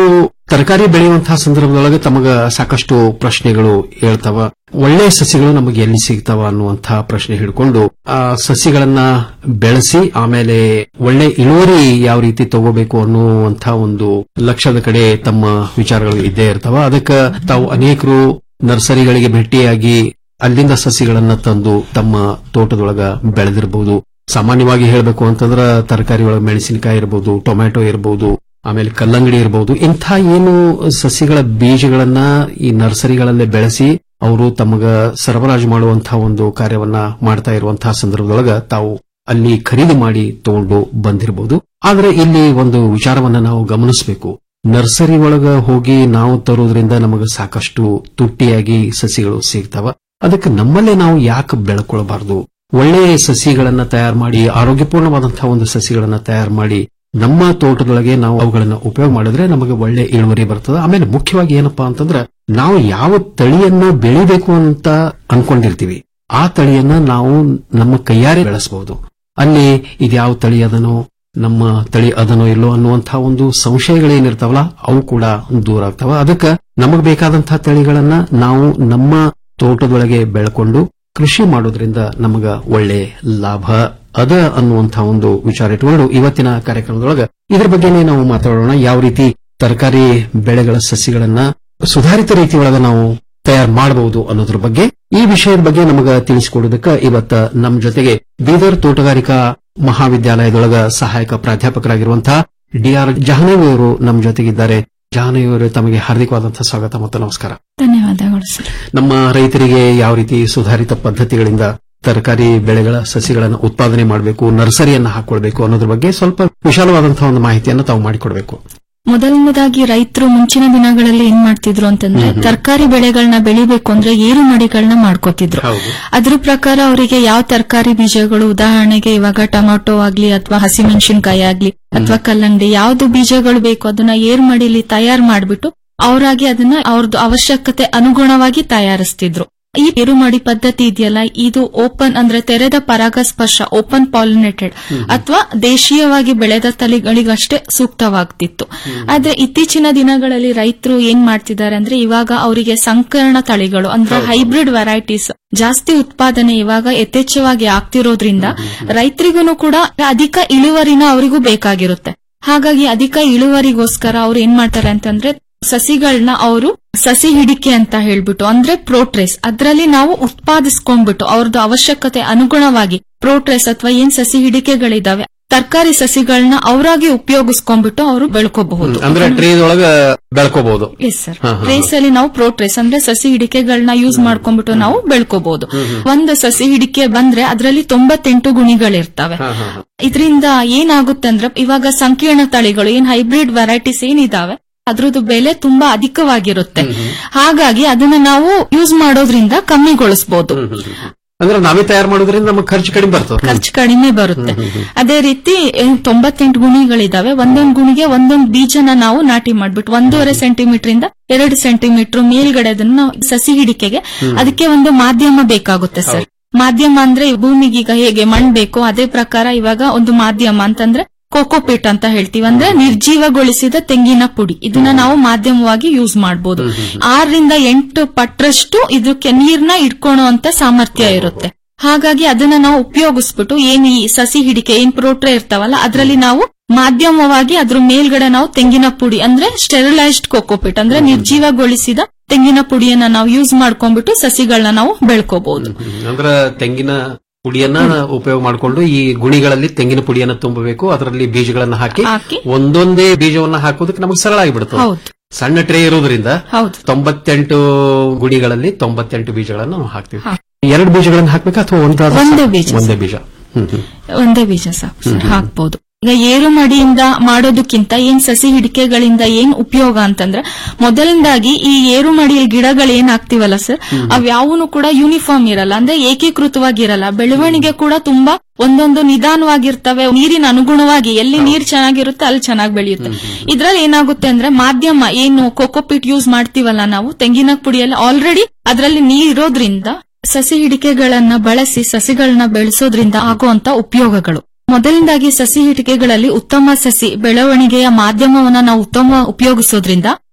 ತರಕಾರಿ ಬೆಳೆಯುವಂತಹ ಸಂದರ್ಭದೊಳಗೆ ತಮಗ ಸಾಕಷ್ಟು ಪ್ರಶ್ನೆಗಳು ಹೇಳ್ತಾವ ಒಳ್ಳೆ ಸಸಿಗಳು ನಮಗೆ ಎಲ್ಲಿ ಸಿಗ್ತಾವ ಅನ್ನುವಂತಹ ಪ್ರಶ್ನೆ ಹಿಡ್ಕೊಂಡು ಆ ಸಸಿಗಳನ್ನ ಬೆಳೆಸಿ ಆಮೇಲೆ ಒಳ್ಳೆ ಇಳುವರಿ ಯಾವ ರೀತಿ ತಗೋಬೇಕು ಅನ್ನುವಂತಹ ಒಂದು ಲಕ್ಷ್ಯದ ಕಡೆ ತಮ್ಮ ವಿಚಾರಗಳು ಇದ್ದೇ ಇರ್ತಾವ ಅದಕ್ಕೆ ತಾವು ಅನೇಕರು ನರ್ಸರಿಗಳಿಗೆ ಭೇಟಿಯಾಗಿ ಅಲ್ಲಿಂದ ಸಸಿಗಳನ್ನ ತಂದು ತಮ್ಮ ತೋಟದೊಳಗ ಬೆಳೆದಿರಬಹುದು ಸಾಮಾನ್ಯವಾಗಿ ಹೇಳಬೇಕು ಅಂತಂದ್ರ ತರಕಾರಿ ಒಳಗೆ ಮೆಣಸಿನಕಾಯಿ ಇರಬಹುದು ಟೊಮ್ಯಾಟೊ ಇರಬಹುದು ಆಮೇಲೆ ಕಲ್ಲಂಗಡಿ ಇರಬಹುದು ಇಂಥ ಏನು ಸಸಿಗಳ ಬೀಜಗಳನ್ನ ಈ ನರ್ಸರಿಗಳಲ್ಲೇ ಬೆಳೆಸಿ ಅವರು ತಮಗ ಸರಬರಾಜು ಮಾಡುವಂತಹ ಒಂದು ಕಾರ್ಯವನ್ನ ಮಾಡ್ತಾ ಇರುವಂತಹ ಸಂದರ್ಭದೊಳಗ ತಾವು ಅಲ್ಲಿ ಖರೀದಿ ಮಾಡಿ ತಗೊಂಡು ಬಂದಿರಬಹುದು ಆದ್ರೆ ಇಲ್ಲಿ ಒಂದು ವಿಚಾರವನ್ನ ನಾವು ಗಮನಿಸಬೇಕು ನರ್ಸರಿ ಒಳಗ ಹೋಗಿ ನಾವು ತರೋದ್ರಿಂದ ನಮಗೆ ಸಾಕಷ್ಟು ತುಟ್ಟಿಯಾಗಿ ಸಸಿಗಳು ಸಿಗ್ತಾವ ಅದಕ್ಕೆ ನಮ್ಮಲ್ಲೇ ನಾವು ಯಾಕೆ ಬೆಳ್ಕೊಳ್ಬಾರ್ದು ಒಳ್ಳೆಯ ಸಸಿಗಳನ್ನ ತಯಾರು ಮಾಡಿ ಆರೋಗ್ಯಪೂರ್ಣವಾದಂತಹ ಒಂದು ಸಸಿಗಳನ್ನ ತಯಾರು ಮಾಡಿ ನಮ್ಮ ತೋಟದೊಳಗೆ ನಾವು ಅವುಗಳನ್ನ ಉಪಯೋಗ ಮಾಡಿದ್ರೆ ನಮಗೆ ಒಳ್ಳೆ ಇಳುವರಿ ಬರ್ತದೆ ಆಮೇಲೆ ಮುಖ್ಯವಾಗಿ ಏನಪ್ಪಾ ಅಂತಂದ್ರೆ ನಾವು ಯಾವ ತಳಿಯನ್ನ ಬೆಳಿಬೇಕು ಅಂತ ಅನ್ಕೊಂಡಿರ್ತೀವಿ ಆ ತಳಿಯನ್ನ ನಾವು ನಮ್ಮ ಕೈಯಾರೆ ಬೆಳೆಸಬಹುದು ಅಲ್ಲಿ ಇದ್ಯಾವ ತಳಿ ಅದನೋ ನಮ್ಮ ತಳಿ ಅದನೋ ಇಲ್ಲೋ ಅನ್ನುವಂತಹ ಒಂದು ಸಂಶಯಗಳೇನಿರ್ತಾವಲ್ಲ ಅವು ಕೂಡ ದೂರ ಆಗ್ತಾವ ಅದಕ್ಕೆ ನಮಗ್ ಬೇಕಾದಂತಹ ತಳಿಗಳನ್ನ ನಾವು ನಮ್ಮ ತೋಟದೊಳಗೆ ಬೆಳ್ಕೊಂಡು ಕೃಷಿ ಮಾಡೋದ್ರಿಂದ ನಮಗ ಒಳ್ಳೆ ಲಾಭ ಅದ ಅನ್ನುವಂತಹ ಒಂದು ವಿಚಾರ ಇಟ್ಕೊಂಡು ಇವತ್ತಿನ ಕಾರ್ಯಕ್ರಮದೊಳಗ ಇದ್ರ ಬಗ್ಗೆನೇ ನಾವು ಮಾತಾಡೋಣ ಯಾವ ರೀತಿ ತರಕಾರಿ ಬೆಳೆಗಳ ಸಸಿಗಳನ್ನ ಸುಧಾರಿತ ರೀತಿಯೊಳಗ ನಾವು ತಯಾರು ಮಾಡಬಹುದು ಅನ್ನೋದ್ರ ಬಗ್ಗೆ ಈ ವಿಷಯದ ಬಗ್ಗೆ ನಮಗ ತಿಳಿಸಿಕೊಡೋದಕ್ಕ ಇವತ್ತ ನಮ್ಮ ಜೊತೆಗೆ ಬೀದರ್ ತೋಟಗಾರಿಕಾ ಮಹಾವಿದ್ಯಾಲಯದೊಳಗ ಸಹಾಯಕ ಪ್ರಾಧ್ಯಾಪಕರಾಗಿರುವಂತಹ ಡಿಆರ್ ಜಹನವಿ ಅವರು ನಮ್ಮ ಜೊತೆಗಿದ್ದಾರೆ ಜಹನವಿ ಅವರು ತಮಗೆ ಹಾರ್ದಿಕವಾದಂತಹ ಸ್ವಾಗತ ಮತ್ತು ನಮಸ್ಕಾರ ಧನ್ಯವಾದಗಳು ಸರ್ ನಮ್ಮ ರೈತರಿಗೆ ಯಾವ ರೀತಿ ಸುಧಾರಿತ ಪದ್ಧತಿಗಳಿಂದ ತರಕಾರಿ ಬೆಳೆಗಳ ಸಸಿಗಳನ್ನು ಉತ್ಪಾದನೆ ಮಾಡಬೇಕು ನರ್ಸರಿಯನ್ನ ಹಾಕೊಳ್ಬೇಕು ಅನ್ನೋದ್ರ ಬಗ್ಗೆ ಸ್ವಲ್ಪ ವಿಶಾಲವಾದಂತಹ ಒಂದು ಮಾಹಿತಿಯನ್ನು ತಾವು ಮಾಡಿಕೊಡ್ಬೇಕು ಮೊದಲನೇದಾಗಿ ರೈತರು ಮುಂಚಿನ ದಿನಗಳಲ್ಲಿ ಏನ್ ಮಾಡ್ತಿದ್ರು ಅಂತಂದ್ರೆ ತರಕಾರಿ ಬೆಳೆಗಳನ್ನ ಬೆಳಿಬೇಕು ಅಂದ್ರೆ ಏರು ಮಡಿಗಳನ್ನ ಮಾಡ್ಕೋತಿದ್ರು ಅದ್ರ ಪ್ರಕಾರ ಅವರಿಗೆ ಯಾವ ತರಕಾರಿ ಬೀಜಗಳು ಉದಾಹರಣೆಗೆ ಇವಾಗ ಟೊಮೊಟೊ ಆಗ್ಲಿ ಅಥವಾ ಹಸಿಮೆಣಸಿನಕಾಯಿ ಆಗ್ಲಿ ಅಥವಾ ಕಲ್ಲಂಗಡಿ ಯಾವ್ದು ಬೀಜಗಳು ಬೇಕು ಅದನ್ನ ಏರ್ ಮಡಿಲಿ ತಯಾರು ಮಾಡ್ಬಿಟ್ಟು ಅವರಾಗಿ ಅದನ್ನ ಅವ್ರದ್ದು ಅವಶ್ಯಕತೆ ಅನುಗುಣವಾಗಿ ತಯಾರಿಸ್ತಿದ್ರು ಈ ಏರುಮಡಿ ಪದ್ಧತಿ ಇದೆಯಲ್ಲ ಇದು ಓಪನ್ ಅಂದ್ರೆ ತೆರೆದ ಪರಾಗಸ್ಪರ್ಶ ಓಪನ್ ಪಾಲಿನೇಟೆಡ್ ಅಥವಾ ದೇಶೀಯವಾಗಿ ಬೆಳೆದ ತಳಿಗಳಿಗಷ್ಟೇ ಸೂಕ್ತವಾಗ್ತಿತ್ತು ಆದ್ರೆ ಇತ್ತೀಚಿನ ದಿನಗಳಲ್ಲಿ ರೈತರು ಏನ್ ಮಾಡ್ತಿದ್ದಾರೆ ಅಂದ್ರೆ ಇವಾಗ ಅವರಿಗೆ ಸಂಕರಣ ತಳಿಗಳು ಅಂದ್ರೆ ಹೈಬ್ರಿಡ್ ವೆರೈಟೀಸ್ ಜಾಸ್ತಿ ಉತ್ಪಾದನೆ ಇವಾಗ ಯಥೇಚ್ಛವಾಗಿ ಆಗ್ತಿರೋದ್ರಿಂದ ರೈತರಿಗೂ ಕೂಡ ಅಧಿಕ ಇಳುವರಿನ ಅವರಿಗೂ ಬೇಕಾಗಿರುತ್ತೆ ಹಾಗಾಗಿ ಅಧಿಕ ಇಳುವರಿಗೋಸ್ಕರ ಅವ್ರು ಏನ್ ಮಾಡ್ತಾರೆ ಅಂತಂದ್ರೆ ಸಸಿಗಳನ್ನ ಅವರು ಸಸಿ ಹಿಡಿಕೆ ಅಂತ ಹೇಳ್ಬಿಟ್ಟು ಅಂದ್ರೆ ಪ್ರೋಟ್ರೇಸ್ ಅದರಲ್ಲಿ ನಾವು ಉತ್ಪಾದಿಸ್ಕೊಂಡ್ಬಿಟ್ಟು ಅವ್ರದ್ದು ಅವಶ್ಯಕತೆ ಅನುಗುಣವಾಗಿ ಪ್ರೋಟ್ರೇಸ್ ಅಥವಾ ಏನ್ ಸಸಿ ಹಿಡಿಕೆಗಳಿದಾವೆ ತರಕಾರಿ ಸಸಿಗಳನ್ನ ಅವರಾಗಿ ಉಪಯೋಗಿಸ್ಕೊಂಡ್ಬಿಟ್ಟು ಅವರು ಬೆಳ್ಕೋಬಹುದು ಅಂದ್ರೆ ಟ್ರೇದೊಳಗ ಬೆಳ್ಕೋಬಹುದು ಎಸ್ ಸರ್ ಟ್ರೇಸ್ ಅಲ್ಲಿ ನಾವು ಪ್ರೋಟ್ರೇಸ್ ಅಂದ್ರೆ ಸಸಿ ಹಿಡಿಕೆಗಳನ್ನ ಯೂಸ್ ಮಾಡ್ಕೊಂಡ್ಬಿಟ್ಟು ನಾವು ಬೆಳ್ಕೋಬಹುದು ಒಂದು ಸಸಿ ಹಿಡಿಕೆ ಬಂದ್ರೆ ಅದರಲ್ಲಿ ತೊಂಬತ್ತೆಂಟು ಗುಣಿಗಳಿರ್ತವೆ ಇದರಿಂದ ಏನಾಗುತ್ತೆ ಅಂದ್ರೆ ಇವಾಗ ಸಂಕೀರ್ಣ ತಳಿಗಳು ಏನ್ ಹೈಬ್ರಿಡ್ ವೆರೈಟೀಸ್ ಏನಿದಾವೆ ಅದ್ರದ್ದು ಬೆಲೆ ತುಂಬಾ ಅಧಿಕವಾಗಿರುತ್ತೆ ಹಾಗಾಗಿ ಅದನ್ನ ನಾವು ಯೂಸ್ ಮಾಡೋದ್ರಿಂದ ಕಮ್ಮಿಗೊಳಿಸಬಹುದು ಅಂದ್ರೆ ನಾವೇ ತಯಾರು ಮಾಡೋದ್ರಿಂದ ನಮಗೆ ಖರ್ಚು ಕಡಿಮೆ ಬರ್ತದೆ ಖರ್ಚು ಕಡಿಮೆ ಬರುತ್ತೆ ಅದೇ ರೀತಿ ಏನ್ ತೊಂಬತ್ತೆಂಟು ಗುಣಿಗಳಿದಾವೆ ಒಂದೊಂದು ಗುಣಿಗೆ ಒಂದೊಂದು ಬೀಜನ ನಾವು ನಾಟಿ ಮಾಡ್ಬಿಟ್ಟು ಒಂದೂವರೆ ಸೆಂಟಿಮೀಟರ್ ಇಂದ ಎರಡು ಸೆಂಟಿಮೀಟರ್ ಮೇಲ್ಗಡೆ ಅದನ್ನ ನಾವು ಸಸಿ ಹಿಡಿಕೆಗೆ ಅದಕ್ಕೆ ಒಂದು ಮಾಧ್ಯಮ ಬೇಕಾಗುತ್ತೆ ಸರ್ ಮಾಧ್ಯಮ ಅಂದ್ರೆ ಭೂಮಿಗೀಗ ಹೇಗೆ ಮಣ್ ಬೇಕೋ ಅದೇ ಪ್ರಕಾರ ಇವಾಗ ಒಂದು ಮಾಧ್ಯಮ ಅಂತಂದ್ರೆ ಕೋಕೋಪೀಟ್ ಅಂತ ಹೇಳ್ತೀವಿ ಅಂದ್ರೆ ನಿರ್ಜೀವಗೊಳಿಸಿದ ತೆಂಗಿನ ಪುಡಿ ಇದನ್ನ ನಾವು ಮಾಧ್ಯಮವಾಗಿ ಯೂಸ್ ಮಾಡಬಹುದು ಆರರಿಂದ ಎಂಟು ಪಟ್ರಷ್ಟು ಇದಕ್ಕೆ ನೀರ್ನ ಇಟ್ಕೊಳ್ಳುವಂತ ಸಾಮರ್ಥ್ಯ ಇರುತ್ತೆ ಹಾಗಾಗಿ ಅದನ್ನ ನಾವು ಉಪಯೋಗಿಸ್ಬಿಟ್ಟು ಏನ್ ಈ ಸಸಿ ಹಿಡಿಕೆ ಏನ್ ಪ್ರೋಟ್ರೆ ಇರ್ತಾವಲ್ಲ ಅದರಲ್ಲಿ ನಾವು ಮಾಧ್ಯಮವಾಗಿ ಅದ್ರ ಮೇಲ್ಗಡೆ ನಾವು ತೆಂಗಿನ ಪುಡಿ ಅಂದ್ರೆ ಸ್ಟೆರಿಲೈಸ್ಡ್ ಕೋಕೋಪೀಟ್ ಅಂದ್ರೆ ನಿರ್ಜೀವಗೊಳಿಸಿದ ತೆಂಗಿನ ಪುಡಿಯನ್ನ ನಾವು ಯೂಸ್ ಮಾಡ್ಕೊಂಡ್ಬಿಟ್ಟು ಸಸಿಗಳನ್ನ ನಾವು ಬೆಳ್ಕೋಬಹುದು ಅಂದ್ರೆ ತೆಂಗಿನ ಪುಡಿಯನ್ನ ಉಪಯೋಗ ಮಾಡಿಕೊಂಡು ಈ ಗುಣಿಗಳಲ್ಲಿ ತೆಂಗಿನ ಪುಡಿಯನ್ನ ತುಂಬಬೇಕು ಅದರಲ್ಲಿ ಬೀಜಗಳನ್ನ ಹಾಕಿ ಒಂದೊಂದೇ ಬೀಜವನ್ನ ಹಾಕೋದಕ್ಕೆ ನಮಗೆ ಸರಳ ಆಗಿಬಿಡುತ್ತೆ ಹೌದು. ಸಣ್ಣ ಟ್ರೇ ಇರೋದ್ರಿಂದ ಹೌದು ತೊಂಬತ್ತೆಂಟು ಗುಣಿಗಳಲ್ಲಿ ತೊಂಬತ್ತೆಂಟು ಬೀಜಗಳನ್ನ ನಾವು ಹಾಕ್ತಿವಿ ಎರಡು ಬೀಜಗಳನ್ನ ಹಾಕ್ಬೇಕಾ ಅಥವಾ ಒಂದಾದ ಒಂದೇ ಬೀಜ. ಒಂದೇ ಬೀಜ ಹ್ಮ್ ಹ್ಮ್ ಒಂದೇ ಬೀಜ ಸಾಕು ಸರ್ ಹಾಕ್ಬಹುದು ಈಗ ಏರು ಮಡಿಯಿಂದ ಮಾಡೋದಕ್ಕಿಂತ ಏನ್ ಸಸಿ ಹಿಡಿಕೆಗಳಿಂದ ಏನ್ ಉಪಯೋಗ ಅಂತಂದ್ರೆ ಮೊದಲನೇದಾಗಿ ಈ ಏರು ಮಡಿ ಗಿಡಗಳು ಏನ್ ಹಾಕ್ತಿವಲ್ಲ ಸರ್ ಅವ್ಯಾವನು ಕೂಡ ಯೂನಿಫಾರ್ಮ್ ಇರಲ್ಲ ಅಂದ್ರೆ ಏಕೀಕೃತವಾಗಿರಲ್ಲ ಬೆಳವಣಿಗೆ ಕೂಡ ತುಂಬಾ ಒಂದೊಂದು ನಿಧಾನವಾಗಿರ್ತವೆ ನೀರಿನ ಅನುಗುಣವಾಗಿ ಎಲ್ಲಿ ನೀರ್ ಚೆನ್ನಾಗಿರುತ್ತೆ ಅಲ್ಲಿ ಚೆನ್ನಾಗಿ ಬೆಳೆಯುತ್ತೆ ಇದ್ರಲ್ಲಿ ಏನಾಗುತ್ತೆ ಅಂದ್ರೆ ಮಾಧ್ಯಮ ಏನು ಕೋಕೋಪಿಟ್ ಯೂಸ್ ಮಾಡ್ತೀವಲ್ಲ ನಾವು ತೆಂಗಿನ ಪುಡಿಯಲ್ಲಿ ಆಲ್ರೆಡಿ ಅದರಲ್ಲಿ ನೀರ್ ಇರೋದ್ರಿಂದ ಸಸಿ ಹಿಡಿಕೆಗಳನ್ನ ಬಳಸಿ ಸಸಿಗಳನ್ನ ಬೆಳೆಸೋದ್ರಿಂದ ಆಗುವಂತ ಉಪಯೋಗಗಳು ಮೊದಲನೇದಾಗಿ ಸಸಿ ಹಿಡಿಕೆಗಳಲ್ಲಿ ಉತ್ತಮ ಸಸಿ ಬೆಳವಣಿಗೆಯ ಮಾಧ್ಯಮವನ್ನ ನಾವು ಉತ್ತಮ ಉಪಯೋಗಿಸೋದ್ರಿಂದ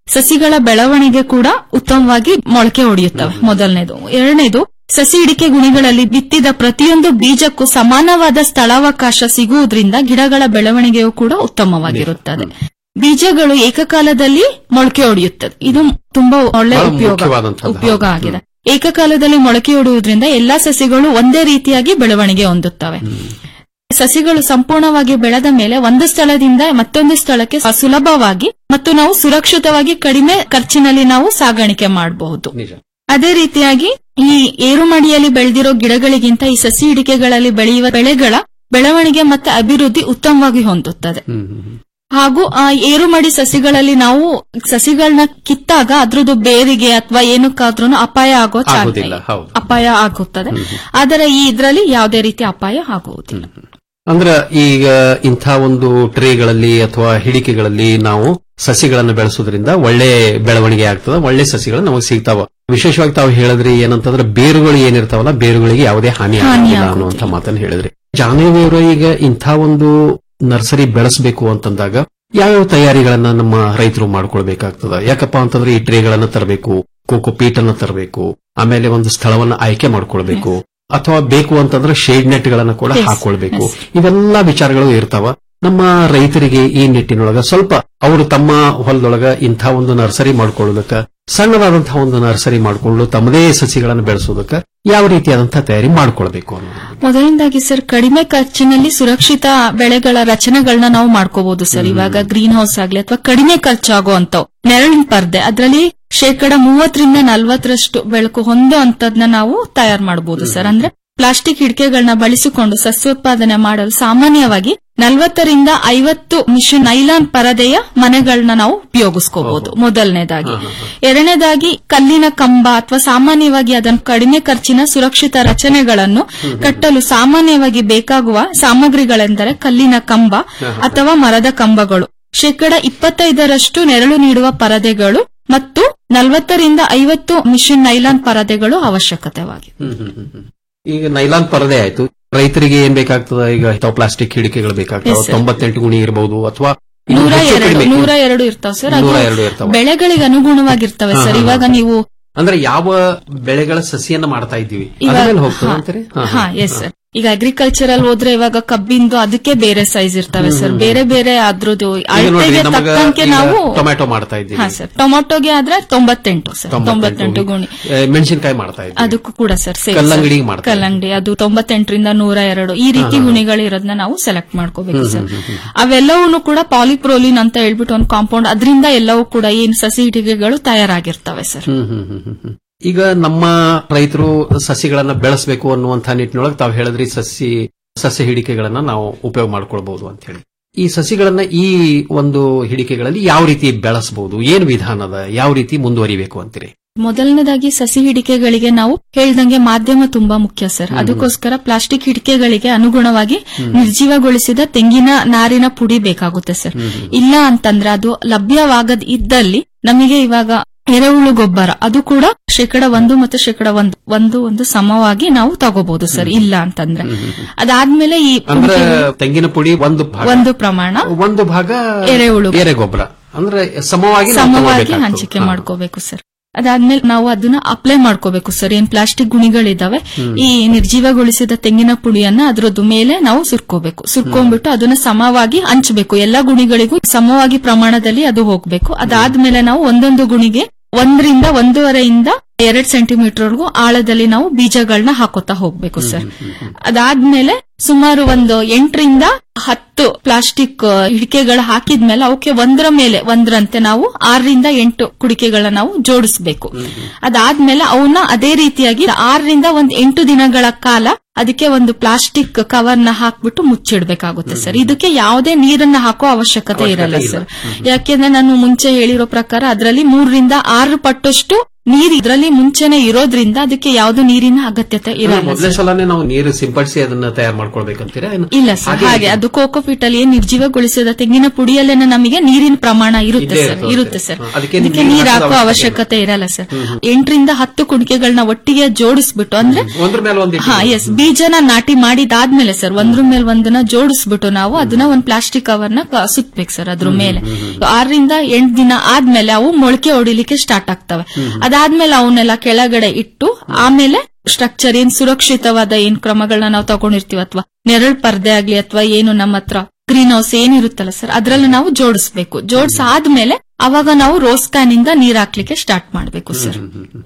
ಸಸಿಗಳ ಬೆಳವಣಿಗೆ ಕೂಡ ಉತ್ತಮವಾಗಿ ಮೊಳಕೆ ಹೊಡೆಯುತ್ತವೆ ಮೊದಲನೇದು ಎರಡನೇದು ಸಸಿ ಇಡಿಕೆ ಗುಣಿಗಳಲ್ಲಿ ಬಿತ್ತಿದ ಪ್ರತಿಯೊಂದು ಬೀಜಕ್ಕೂ ಸಮಾನವಾದ ಸ್ಥಳಾವಕಾಶ ಸಿಗುವುದರಿಂದ ಗಿಡಗಳ ಬೆಳವಣಿಗೆಯೂ ಕೂಡ ಉತ್ತಮವಾಗಿರುತ್ತದೆ ಬೀಜಗಳು ಏಕಕಾಲದಲ್ಲಿ ಮೊಳಕೆ ಹೊಡೆಯುತ್ತದೆ ಇದು ತುಂಬಾ ಒಳ್ಳೆ ಬಹಳ ಉಪಯೋಗ ಮುಖ್ಯವಾದಂಥದ್ದು. ಉಪಯೋಗ ಆಗಿದೆ ಏಕಕಾಲದಲ್ಲಿ ಮೊಳಕೆ ಹೊಡೆಯುವುದರಿಂದ ಎಲ್ಲಾ ಸಸಿಗಳು ಒಂದೇ ರೀತಿಯಾಗಿ ಬೆಳವಣಿಗೆ ಹೊಂದುತ್ತವೆ ಸಸಿಗಳು ಸಂಪೂರ್ಣವಾಗಿ ಬೆಳೆದ ಮೇಲೆ ಒಂದು ಸ್ಥಳದಿಂದ ಮತ್ತೊಂದು ಸ್ಥಳಕ್ಕೆ ಸುಲಭವಾಗಿ ಮತ್ತು ನಾವು ಸುರಕ್ಷಿತವಾಗಿ ಕಡಿಮೆ ಖರ್ಚಿನಲ್ಲಿ ನಾವು ಸಾಗಾಣಿಕೆ ಮಾಡಬಹುದು ಅದೇ ರೀತಿಯಾಗಿ ಈ ಏರುಮಡಿಯಲ್ಲಿ ಬೆಳೆದಿರೋ ಗಿಡಗಳಿಗಿಂತ ಈ ಸಸಿ ಇಡಿಕೆಗಳಲ್ಲಿ ಬೆಳೆಯುವ ಬೆಳೆಗಳ ಬೆಳವಣಿಗೆ ಮತ್ತು ಅಭಿವೃದ್ಧಿ ಉತ್ತಮವಾಗಿ ಹೊಂದುತ್ತದೆ ಹಾಗೂ ಆ ಏರುಮಡಿ ಸಸಿಗಳಲ್ಲಿ ನಾವು ಸಸಿಗಳನ್ನ ಕಿತ್ತಾಗ ಅದ್ರದ್ದು ಬೇರಿಗೆ ಅಥವಾ ಏನಕ್ಕಾದ್ರೂ ಅಪಾಯ ಆಗೋ ಚಾನ್ಸ್ ಆಗುದಿಲ್ಲ ಹೌದು ಅಪಾಯ ಆಗುತ್ತದೆ ಆದರೆ ಈ ಇದರಲ್ಲಿ ಯಾವುದೇ ರೀತಿ ಅಪಾಯ ಆಗುವುದಿಲ್ಲ ಅಂದ್ರ ಈಗ ಇಂಥ ಒಂದು ಟ್ರೇಗಳಲ್ಲಿ ಅಥವಾ ಹಿಡಿಕೆಗಳಲ್ಲಿ ನಾವು ಸಸಿಗಳನ್ನು ಬೆಳೆಸೋದ್ರಿಂದ ಒಳ್ಳೆ ಬೆಳವಣಿಗೆ ಆಗ್ತದ ಒಳ್ಳೆ ಸಸಿಗಳು ನಮಗೆ ಸಿಗ್ತಾವ ವಿಶೇಷವಾಗಿ ತಾವು ಹೇಳಿದ್ರಿ ಏನಂತಂದ್ರೆ ಬೇರುಗಳು ಏನಿರ್ತಾವಲ್ಲ ಬೇರುಗಳಿಗೆ ಯಾವುದೇ ಹಾನಿ ಹಾನಿ ಆಗೋದಿಲ್ಲ ಆಗೋದಿಲ್ಲ. ಅನ್ನುವಂಥ ಮಾತನ್ನು ಹೇಳಿದ್ರಿ ಜಾನೇವಿಯವರು ಈಗ ಇಂಥ ಒಂದು ನರ್ಸರಿ ಬೆಳೆಸಬೇಕು ಅಂತಂದಾಗ ಯಾವ್ಯಾವ ತಯಾರಿಗಳನ್ನ ನಮ್ಮ ರೈತರು ಮಾಡ್ಕೊಳ್ಬೇಕಾಗ್ತದ ಯಾಕಪ್ಪ ಅಂತಂದ್ರೆ ಈ ಟ್ರೇಗಳನ್ನ ತರಬೇಕು ಕೋಕೋ ಪೀಟ್ ಅನ್ನ ತರಬೇಕು ಆಮೇಲೆ ಒಂದು ಸ್ಥಳವನ್ನ ಆಯ್ಕೆ ಮಾಡ್ಕೊಳ್ಬೇಕು ಅಥವಾ ಬೇಕು ಅಂತಂದ್ರೆ ಶೇಡ್ ನೆಟ್ ಗಳನ್ನ ಕೂಡ Yes, ಹಾಕೊಳ್ಬೇಕು yes. ಇವೆಲ್ಲಾ ವಿಚಾರಗಳು ಇರ್ತಾವ ನಮ್ಮ ರೈತರಿಗೆ ಈ ನಿಟ್ಟಿನೊಳಗ ಸ್ವಲ್ಪ ಅವರು ತಮ್ಮ ಹೊಲದೊಳಗ ಇಂಥ ಒಂದು ನರ್ಸರಿ ಮಾಡ್ಕೊಳ್ಳೋದಕ್ಕ ಸಣ್ಣದಾದಂತಹ ಒಂದು ನರ್ಸರಿ ಮಾಡಿಕೊಂಡು ತಮ್ಮದೇ ಸಸಿಗಳನ್ನು ಬೆಳೆಸೋದಕ್ಕ ಯಾವ ರೀತಿಯಾದಂತಹ ತಯಾರಿ ಮಾಡ್ಕೊಳ್ಬೇಕು ಅನ್ನೋದು ಮೊದಲನೇದಾಗಿ ಸರ್ ಕಡಿಮೆ ಖರ್ಚಿನಲ್ಲಿ ಸುರಕ್ಷಿತ ಬೆಳೆಗಳ ರಚನೆಗಳನ್ನ ನಾವು ಮಾಡ್ಕೋಬಹುದು ಸರ್ ಇವಾಗ ಗ್ರೀನ್ ಹೌಸ್ ಆಗ್ಲಿ ಅಥವಾ ಕಡಿಮೆ ಖರ್ಚಾಗುವಂತವು ನೆರಳಿನ ಪರ್ದೆ ಅದರಲ್ಲಿ ಶೇಕಡ ಮೂವತ್ತರಿಂದ ನಲವತ್ತರಷ್ಟು ಬೆಳಕು ಹೊಂದೋ ಅಂತದ್ನ ನಾವು ತಯಾರು ಮಾಡಬಹುದು ಸರ್ ಅಂದ್ರೆ ಪ್ಲಾಸ್ಟಿಕ್ ಹಿಡಿಕೆಗಳನ್ನ ಬಳಸಿಕೊಂಡು ಸಸ್ಯೋತ್ಪಾದನೆ ಮಾಡಲು ಸಾಮಾನ್ಯವಾಗಿ ನಲವತ್ತರಿಂದ ಐವತ್ತು ಮಿಷನ್ ನೈಲಾನ್ ಪರದೆಯ ಮನೆಗಳನ್ನ ನಾವು ಉಪಯೋಗಿಸ್ಕೋಬಹುದು ಮೊದಲನೇದಾಗಿ ಎರಡನೇದಾಗಿ ಕಲ್ಲಿನ ಕಂಬ ಅಥವಾ ಸಾಮಾನ್ಯವಾಗಿ ಅದನ್ನು ಕಡಿಮೆ ಖರ್ಚಿನ ಸುರಕ್ಷಿತ ರಚನೆಗಳನ್ನು ಕಟ್ಟಲು ಸಾಮಾನ್ಯವಾಗಿ ಬೇಕಾಗುವ ಸಾಮಗ್ರಿಗಳೆಂದರೆ ಕಲ್ಲಿನ ಕಂಬ ಅಥವಾ ಮರದ ಕಂಬಗಳು ಶೇಕಡ ಇಪ್ಪತ್ತೈದರಷ್ಟು ನೆರಳು ನೀಡುವ ಪರದೆಗಳು ಮತ್ತು ನಲವತ್ತರಿಂದ ಐವತ್ತು ಮಿಷನ್ ನೈಲಾನ್ ಪರದೆಗಳು ಅವಶ್ಯಕತೆವಾಗಿದೆ ಹ್ಮ್, ಹ್ಮ್, ಹ್ಮ್, ಹ್ಮ್. ಈಗ ನೈಲಾನ್ ಪರದೆ ಆಯ್ತು ರೈತರಿಗೆ ಏನ್ ಬೇಕಾಗ್ತದ ಈಗ ತಾವು ಪ್ಲಾಸ್ಟಿಕ್ ಹಿಡಿಕೆಗಳು ಬೇಕಾಗ್ತವೆ Yes, sir. ತೊಂಬತ್ತೆಂಟು ಗುಣಿ ಇರಬಹುದು ಅಥವಾ ಇನ್ನು ನೂರ ಹೆಚ್ಚು ಎರಡು ಕಡಿಮೆ. ನೂರ ಎರಡು ಇರ್ತಾವ ಸರ್ ಅದು ನೂರ ಎರಡು ಇರ್ತಾವ. ಬೆಳೆಗಳಿಗೆ ಅನುಗುಣವಾಗಿರ್ತವೆ ಹಾ, ಸರ್ ಹಾ, ಇವಾಗ ಹಾ. ನೀವು ಅಂದ್ರೆ ಯಾವ ಬೆಳೆಗಳ ಸಸಿಯನ್ನ ಮಾಡ್ತಾ ಇದ್ದೀವಿ ಅದ್ರ ಇವಾಗ ಮೇಲೆ ಹೋಗ್ತದೆ ಹಾ, ಅಂತೀರಿ ಹಾ, ಹಾ ಎಸ್ ಸರ್ ಈಗ ಅಗ್ರಿಕಲ್ಚರಲ್ ಹೋದ್ರೆ ಇವಾಗ ಕಬ್ಬಿಂದು ಅದಕ್ಕೆ ಬೇರೆ ಸೈಜ್ ಇರ್ತವೆ ಸರ್ ಬೇರೆ ಬೇರೆ ಅದ್ರದ್ದು ಈಗ ನೋಡ್ರಿ ಅಳತೆಗೆ ನಮಗ ತಕ್ಕಂಗೆ ಈಗ ನಾವು ಟೊಮ್ಯಾಟೊ ಮಾಡ್ತಾ ಇದ್ದೀವಿ ಹಾ ಸರ್ ಟೊಮೊಟೊಗೆ ಆದ್ರೆ ತೊಂಬತ್ತೆಂಟು ಸರ್ ತೊಂಬತ್ತೆಂಟು ಗುಣಿ ಮೆಣಸಿನಕಾಯಿ ಮಾಡ್ತಾ ಇದ್ದೀವಿ ಅದಕ್ಕೂ ಕೂಡ ಸರ್ ಸೇಮ್ ಕಲ್ಲಂಗಡಿಗೆ ಮಾಡ್ತಾ ಕಲ್ಲಂಗಡಿ ಅದು ತೊಂಬತ್ತೆಂಟರಿಂದ ನೂರ ಎರಡು ಈ ರೀತಿ ಹಾ, ಹಾ. ಗುಣಿಗಳು ಇರೋದನ್ನ ನಾವು ಸೆಲೆಕ್ಟ್ ಮಾಡ್ಕೋಬೇಕು ಹ್ಮ್, ಸರ್ ಹ್ಮ್, ಹ್ಮ್, ಅವೆಲ್ಲವೂ ಕೂಡ ಪಾಲಿಪ್ರೋಲಿನ್ ಅಂತ ಹೇಳ್ಬಿಟ್ಟು ಒಂದು ಕಾಂಪೌಂಡ್ ಅದರಿಂದ ಎಲ್ಲವೂ ಕೂಡ ಏನ್ ಸಸಿ ಹಿಡಿಗೆಗಳು ತಯಾರಾಗಿರ್ತವೆ ಸರ್ ಹ್ಮ್, ಹ್ಮ್, ಹ್ಮ್, ಹ್ಮ್, ಹ್ಮ್. ಈಗ ನಮ್ಮ ರೈತರು ಸಸಿಗಳನ್ನ ಬೆಳೆಸಬೇಕು ಅನ್ನುವಂತಹ ನಿಟ್ಟಿನೊಳಗೆ ತಾವು ಹೇಳಿದ್ರಿ ಸಸಿ ಸಸ್ಯ ಹಿಡಿಕೆಗಳನ್ನ ನಾವು ಉಪಯೋಗ ಮಾಡ್ಕೊಳ್ಬಹುದು ಅಂತ ಹೇಳಿ ಈ ಸಸಿಗಳನ್ನ ಈ ಒಂದು ಹಿಡಿಕೆಗಳಲ್ಲಿ ಯಾವ ರೀತಿ ಬೆಳೆಸಬಹುದು ಏನು ವಿಧಾನದ ಯಾವ ರೀತಿ ಮುಂದುವರಿಬೇಕು ಅಂತೀರಿ ಮೊದಲನೇದಾಗಿ ಸಸಿ ಹಿಡಿಕೆಗಳಿಗೆ ನಾವು ಹೇಳ್ದಂಗೆ ಮಾಧ್ಯಮ ತುಂಬಾ ಮುಖ್ಯ ಸರ್ ಹ್ಮ್. ಅದಕ್ಕೋಸ್ಕರ ಪ್ಲಾಸ್ಟಿಕ್ ಹಿಡಿಕೆಗಳಿಗೆ ಅನುಗುಣವಾಗಿ ಹ್ಮ್. ನಿರ್ಜೀವಗೊಳಿಸಿದ ತೆಂಗಿನ ನಾರಿನ ಪುಡಿ ಬೇಕಾಗುತ್ತೆ ಸರ್ ಹ್ಮ್, ಹ್ಮ್. ಇಲ್ಲ ಅಂತಂದ್ರೆ ಅದು ಲಭ್ಯವಾಗದ್ ಇದ್ದಲ್ಲಿ ನಮಗೆ ಇವಾಗ ಎರೆಹುಳು ಗೊಬ್ಬರ ಅದು ಕೂಡ ಶೇಕಡ ಒಂದು ಮತ್ತು ಶೇಕಡ ಒಂದು ಒಂದು ಒಂದು ಸಮವಾಗಿ ನಾವು ತಗೋಬಹುದು ಸರ್ ಇಲ್ಲ ಅಂತಂದ್ರೆ ಅದಾದ್ಮೇಲೆ ಈ ಅಂದ್ರೆ ತೆಂಗಿನ ಪುಡಿ ಒಂದು ಭಾಗ ಒಂದು ಪ್ರಮಾಣ ಒಂದು ಭಾಗ ಎರೆಹುಳು. ಎರೆಗೊಬ್ಬರ ಅಂದ್ರೆ ಸಮವಾಗಿ ನಾವು ಸಮವಾಗಿ ತಗೊಳ್ಬೇಕಾಗ್ತದೆ. ಹಂಚಿಕೆ ಹಾ. ಮಾಡ್ಕೋಬೇಕು ಸರ್ ಅದಾದ್ಮೇಲೆ ನಾವು ಅದನ್ನ ಅಪ್ಲೈ ಮಾಡ್ಕೋಬೇಕು ಸರ್ ಏನ್ ಪ್ಲಾಸ್ಟಿಕ್ ಗುಣಿಗಳಿದಾವೆ ಹ್ಮ್. ಈ ನಿರ್ಜೀವಗೊಳಿಸಿದ ತೆಂಗಿನ ಪುಡಿಯನ್ನ ಅದ್ರದ್ದು ಮೇಲೆ ನಾವು ಸುರ್ಕೋಬೇಕು ಸುರ್ಕೊಂಡ್ಬಿಟ್ಟು ಅದನ್ನ ಸಮವಾಗಿ ಹಂಚಬೇಕು ಎಲ್ಲಾ ಗುಣಿಗಳಿಗೂ ಸಮವಾಗಿ ಪ್ರಮಾಣದಲ್ಲಿ ಅದು ಹೋಗ್ಬೇಕು ಅದಾದ್ಮೇಲೆ ನಾವು ಒಂದೊಂದು ಗುಣಿಗೆ ಒಂದರಿಂದ ಒಂದೂವರೆಯಿಂದ ಎರಡ್ ಸೆಂಟಿಮೀಟರ್ವರೆಗೂ ಆಳದಲ್ಲಿ ನಾವು ಬೀಜಗಳನ್ನ ಹಾಕೋತಾ ಹೋಗ್ಬೇಕು ಸರ್ ಅದಾದ್ಮೇಲೆ ಸುಮಾರು ಒಂದು ಎಂಟರಿಂದ ಹತ್ತು ಪ್ಲಾಸ್ಟಿಕ್ ಹಿಡಿಕೆಗಳು ಹಾಕಿದ್ಮೇಲೆ ಅವಕ್ಕೆ ಒಂದರ ಮೇಲೆ ಒಂದರಂತೆ ನಾವು ಆರರಿಂದ ಎಂಟು ಕುಡಿಕೆಗಳನ್ನ ನಾವು ಜೋಡಿಸಬೇಕು ಅದಾದ್ಮೇಲೆ ಅವನ್ನ ಅದೇ ರೀತಿಯಾಗಿ ಆರರಿಂದ ಒಂದು ಎಂಟು ದಿನಗಳ ಕಾಲ ಅದಕ್ಕೆ ಒಂದು ಪ್ಲಾಸ್ಟಿಕ್ ಕವರ್ನ ಹಾಕ್ಬಿಟ್ಟು ಮುಚ್ಚಿಡ್ಬೇಕಾಗುತ್ತೆ ಸರ್ ಇದಕ್ಕೆ ಯಾವುದೇ ನೀರನ್ನ ಹಾಕೋ ಅವಶ್ಯಕತೆ ಇರಲ್ಲ ಅವಶ್ಯಕತೆ ಸರ್ ಇಲ್ಲ. ಯಾಕೆಂದ್ರೆ ನಾನು ಮುಂಚೆ ಹೇಳಿರೋ ಪ್ರಕಾರ ಅದರಲ್ಲಿ ಮೂರರಿಂದ ಆರು ಪಟ್ಟಷ್ಟು ನೀರ್ ಇದ್ರಲ್ಲಿ ಮುಂಚೆನೆ ಇರೋದ್ರಿಂದ ಅದಕ್ಕೆ ಯಾವ್ದು ನೀರಿನ ಅಗತ್ಯತೆ ಇರಲ್ಲ ಮೊದಲೇ ಸರ್. ಸಲನೇ ನಾವು ನೀರು ಸಿಂಪಡಿಸಿ ಅದನ್ನ ತಯಾರು ಮಾಡ್ಕೊಳ್ಬೇಕಂತೀರಾ ಏನು? ಇಲ್ಲ ಸರ್ ಹಾಗೆ ಅದು ಕೋಕೋಪಿಟ್ ಅಲ್ಲಿ ಏನ್ ನಿರ್ಜೀವಗೊಳಿಸಿದ ತೆಂಗಿನ ಪುಡಿಯಲ್ಲೇನೆ ನಮಗೆ ನೀರಿನ ಪ್ರಮಾಣ ಇರುತ್ತೆ ಇದ್ದೇ ಸರ್ ಇರುತ್ತೆ. ಇರುತ್ತೆ ಸರ್ ಹಾ, ಅದಕ್ಕೆ ಅದಕ್ಕೆ ನೀರು ನೀರ್ ಹಾಕೋ ಹಾಕೋ ಅವಶ್ಯಕತೆ ಅವಶ್ಯಕತೆ ಇರಲ್ಲ ಸರ್ ಎಂಟರಿಂದ ಹತ್ತು ಕುಣಿಕೆಗಳನ್ನ ಒಟ್ಟಿಗೆ ಜೋಡಿಸ್ಬಿಟ್ಟು ಅಂದ್ರೆ ಒಂದ್ರ ಮೇಲೆ ಒಂದು ಹಾ ಎಸ್ ಬೀಜನ ನಾಟಿ ಮಾಡಿದಾದ್ಮೇಲೆ ಸರ್ ಒಂದ್ರ ಮೇಲೆ ಒಂದನ್ನ ಜೋಡಿಸ್ಬಿಟ್ಟು ನಾವು ಅದನ್ನ ಒಂದ್ ಪ್ಲಾಸ್ಟಿಕ್ ಕವರ್ನ ಕ- ಸುತ್ಬೇಕು ಸರ್ ಅದ್ರ ಮೇಲೆ ಆರರಿಂದ ಎಂಟು ದಿನ ಆದ್ಮೇಲೆ ಅವು ಮೊಳಕೆ ಹೊಡಿಲಿಕ್ಕೆ ಸ್ಟಾರ್ಟ್ ಆಗ್ತವೆ ಅದಾದ್ಮೇಲೆ ಅವನ್ನೆಲ್ಲ ಕೆಳಗಡೆ ಇಟ್ಟು ಆಮೇಲೆ ಸ್ಟ್ರಕ್ಚರ್ ಏನ್ ಸುರಕ್ಷಿತವಾದ ಏನ್ ಕ್ರಮಗಳನ್ನ ನಾವು ತಗೊಂಡಿರ್ತೀವಿ ಅಥವಾ ನೆರಳು ಪರ್ದೆ ಆಗ್ಲಿ ಅಥವಾ ಏನು ನಮ್ಮ ಹತ್ರ ಗ್ರೀನ್ ಹೌಸ್ ಏನಿರುತ್ತಲ್ಲ ಸರ್ ಅದ್ರಲ್ಲಿ ನಾವು ಜೋಡಿಸ್ಬೇಕು ಜೋಡಿಸ್ ಆದ್ಮೇಲೆ ಅವಾಗ ನಾವು ರೋಸ್ ಕ್ಯಾನ್ ಇಂದ ನೀರ್ ಹಾಕ್ಲಿಕ್ಕೆ ಸ್ಟಾರ್ಟ್ ಮಾಡ್ಬೇಕು ಸರ್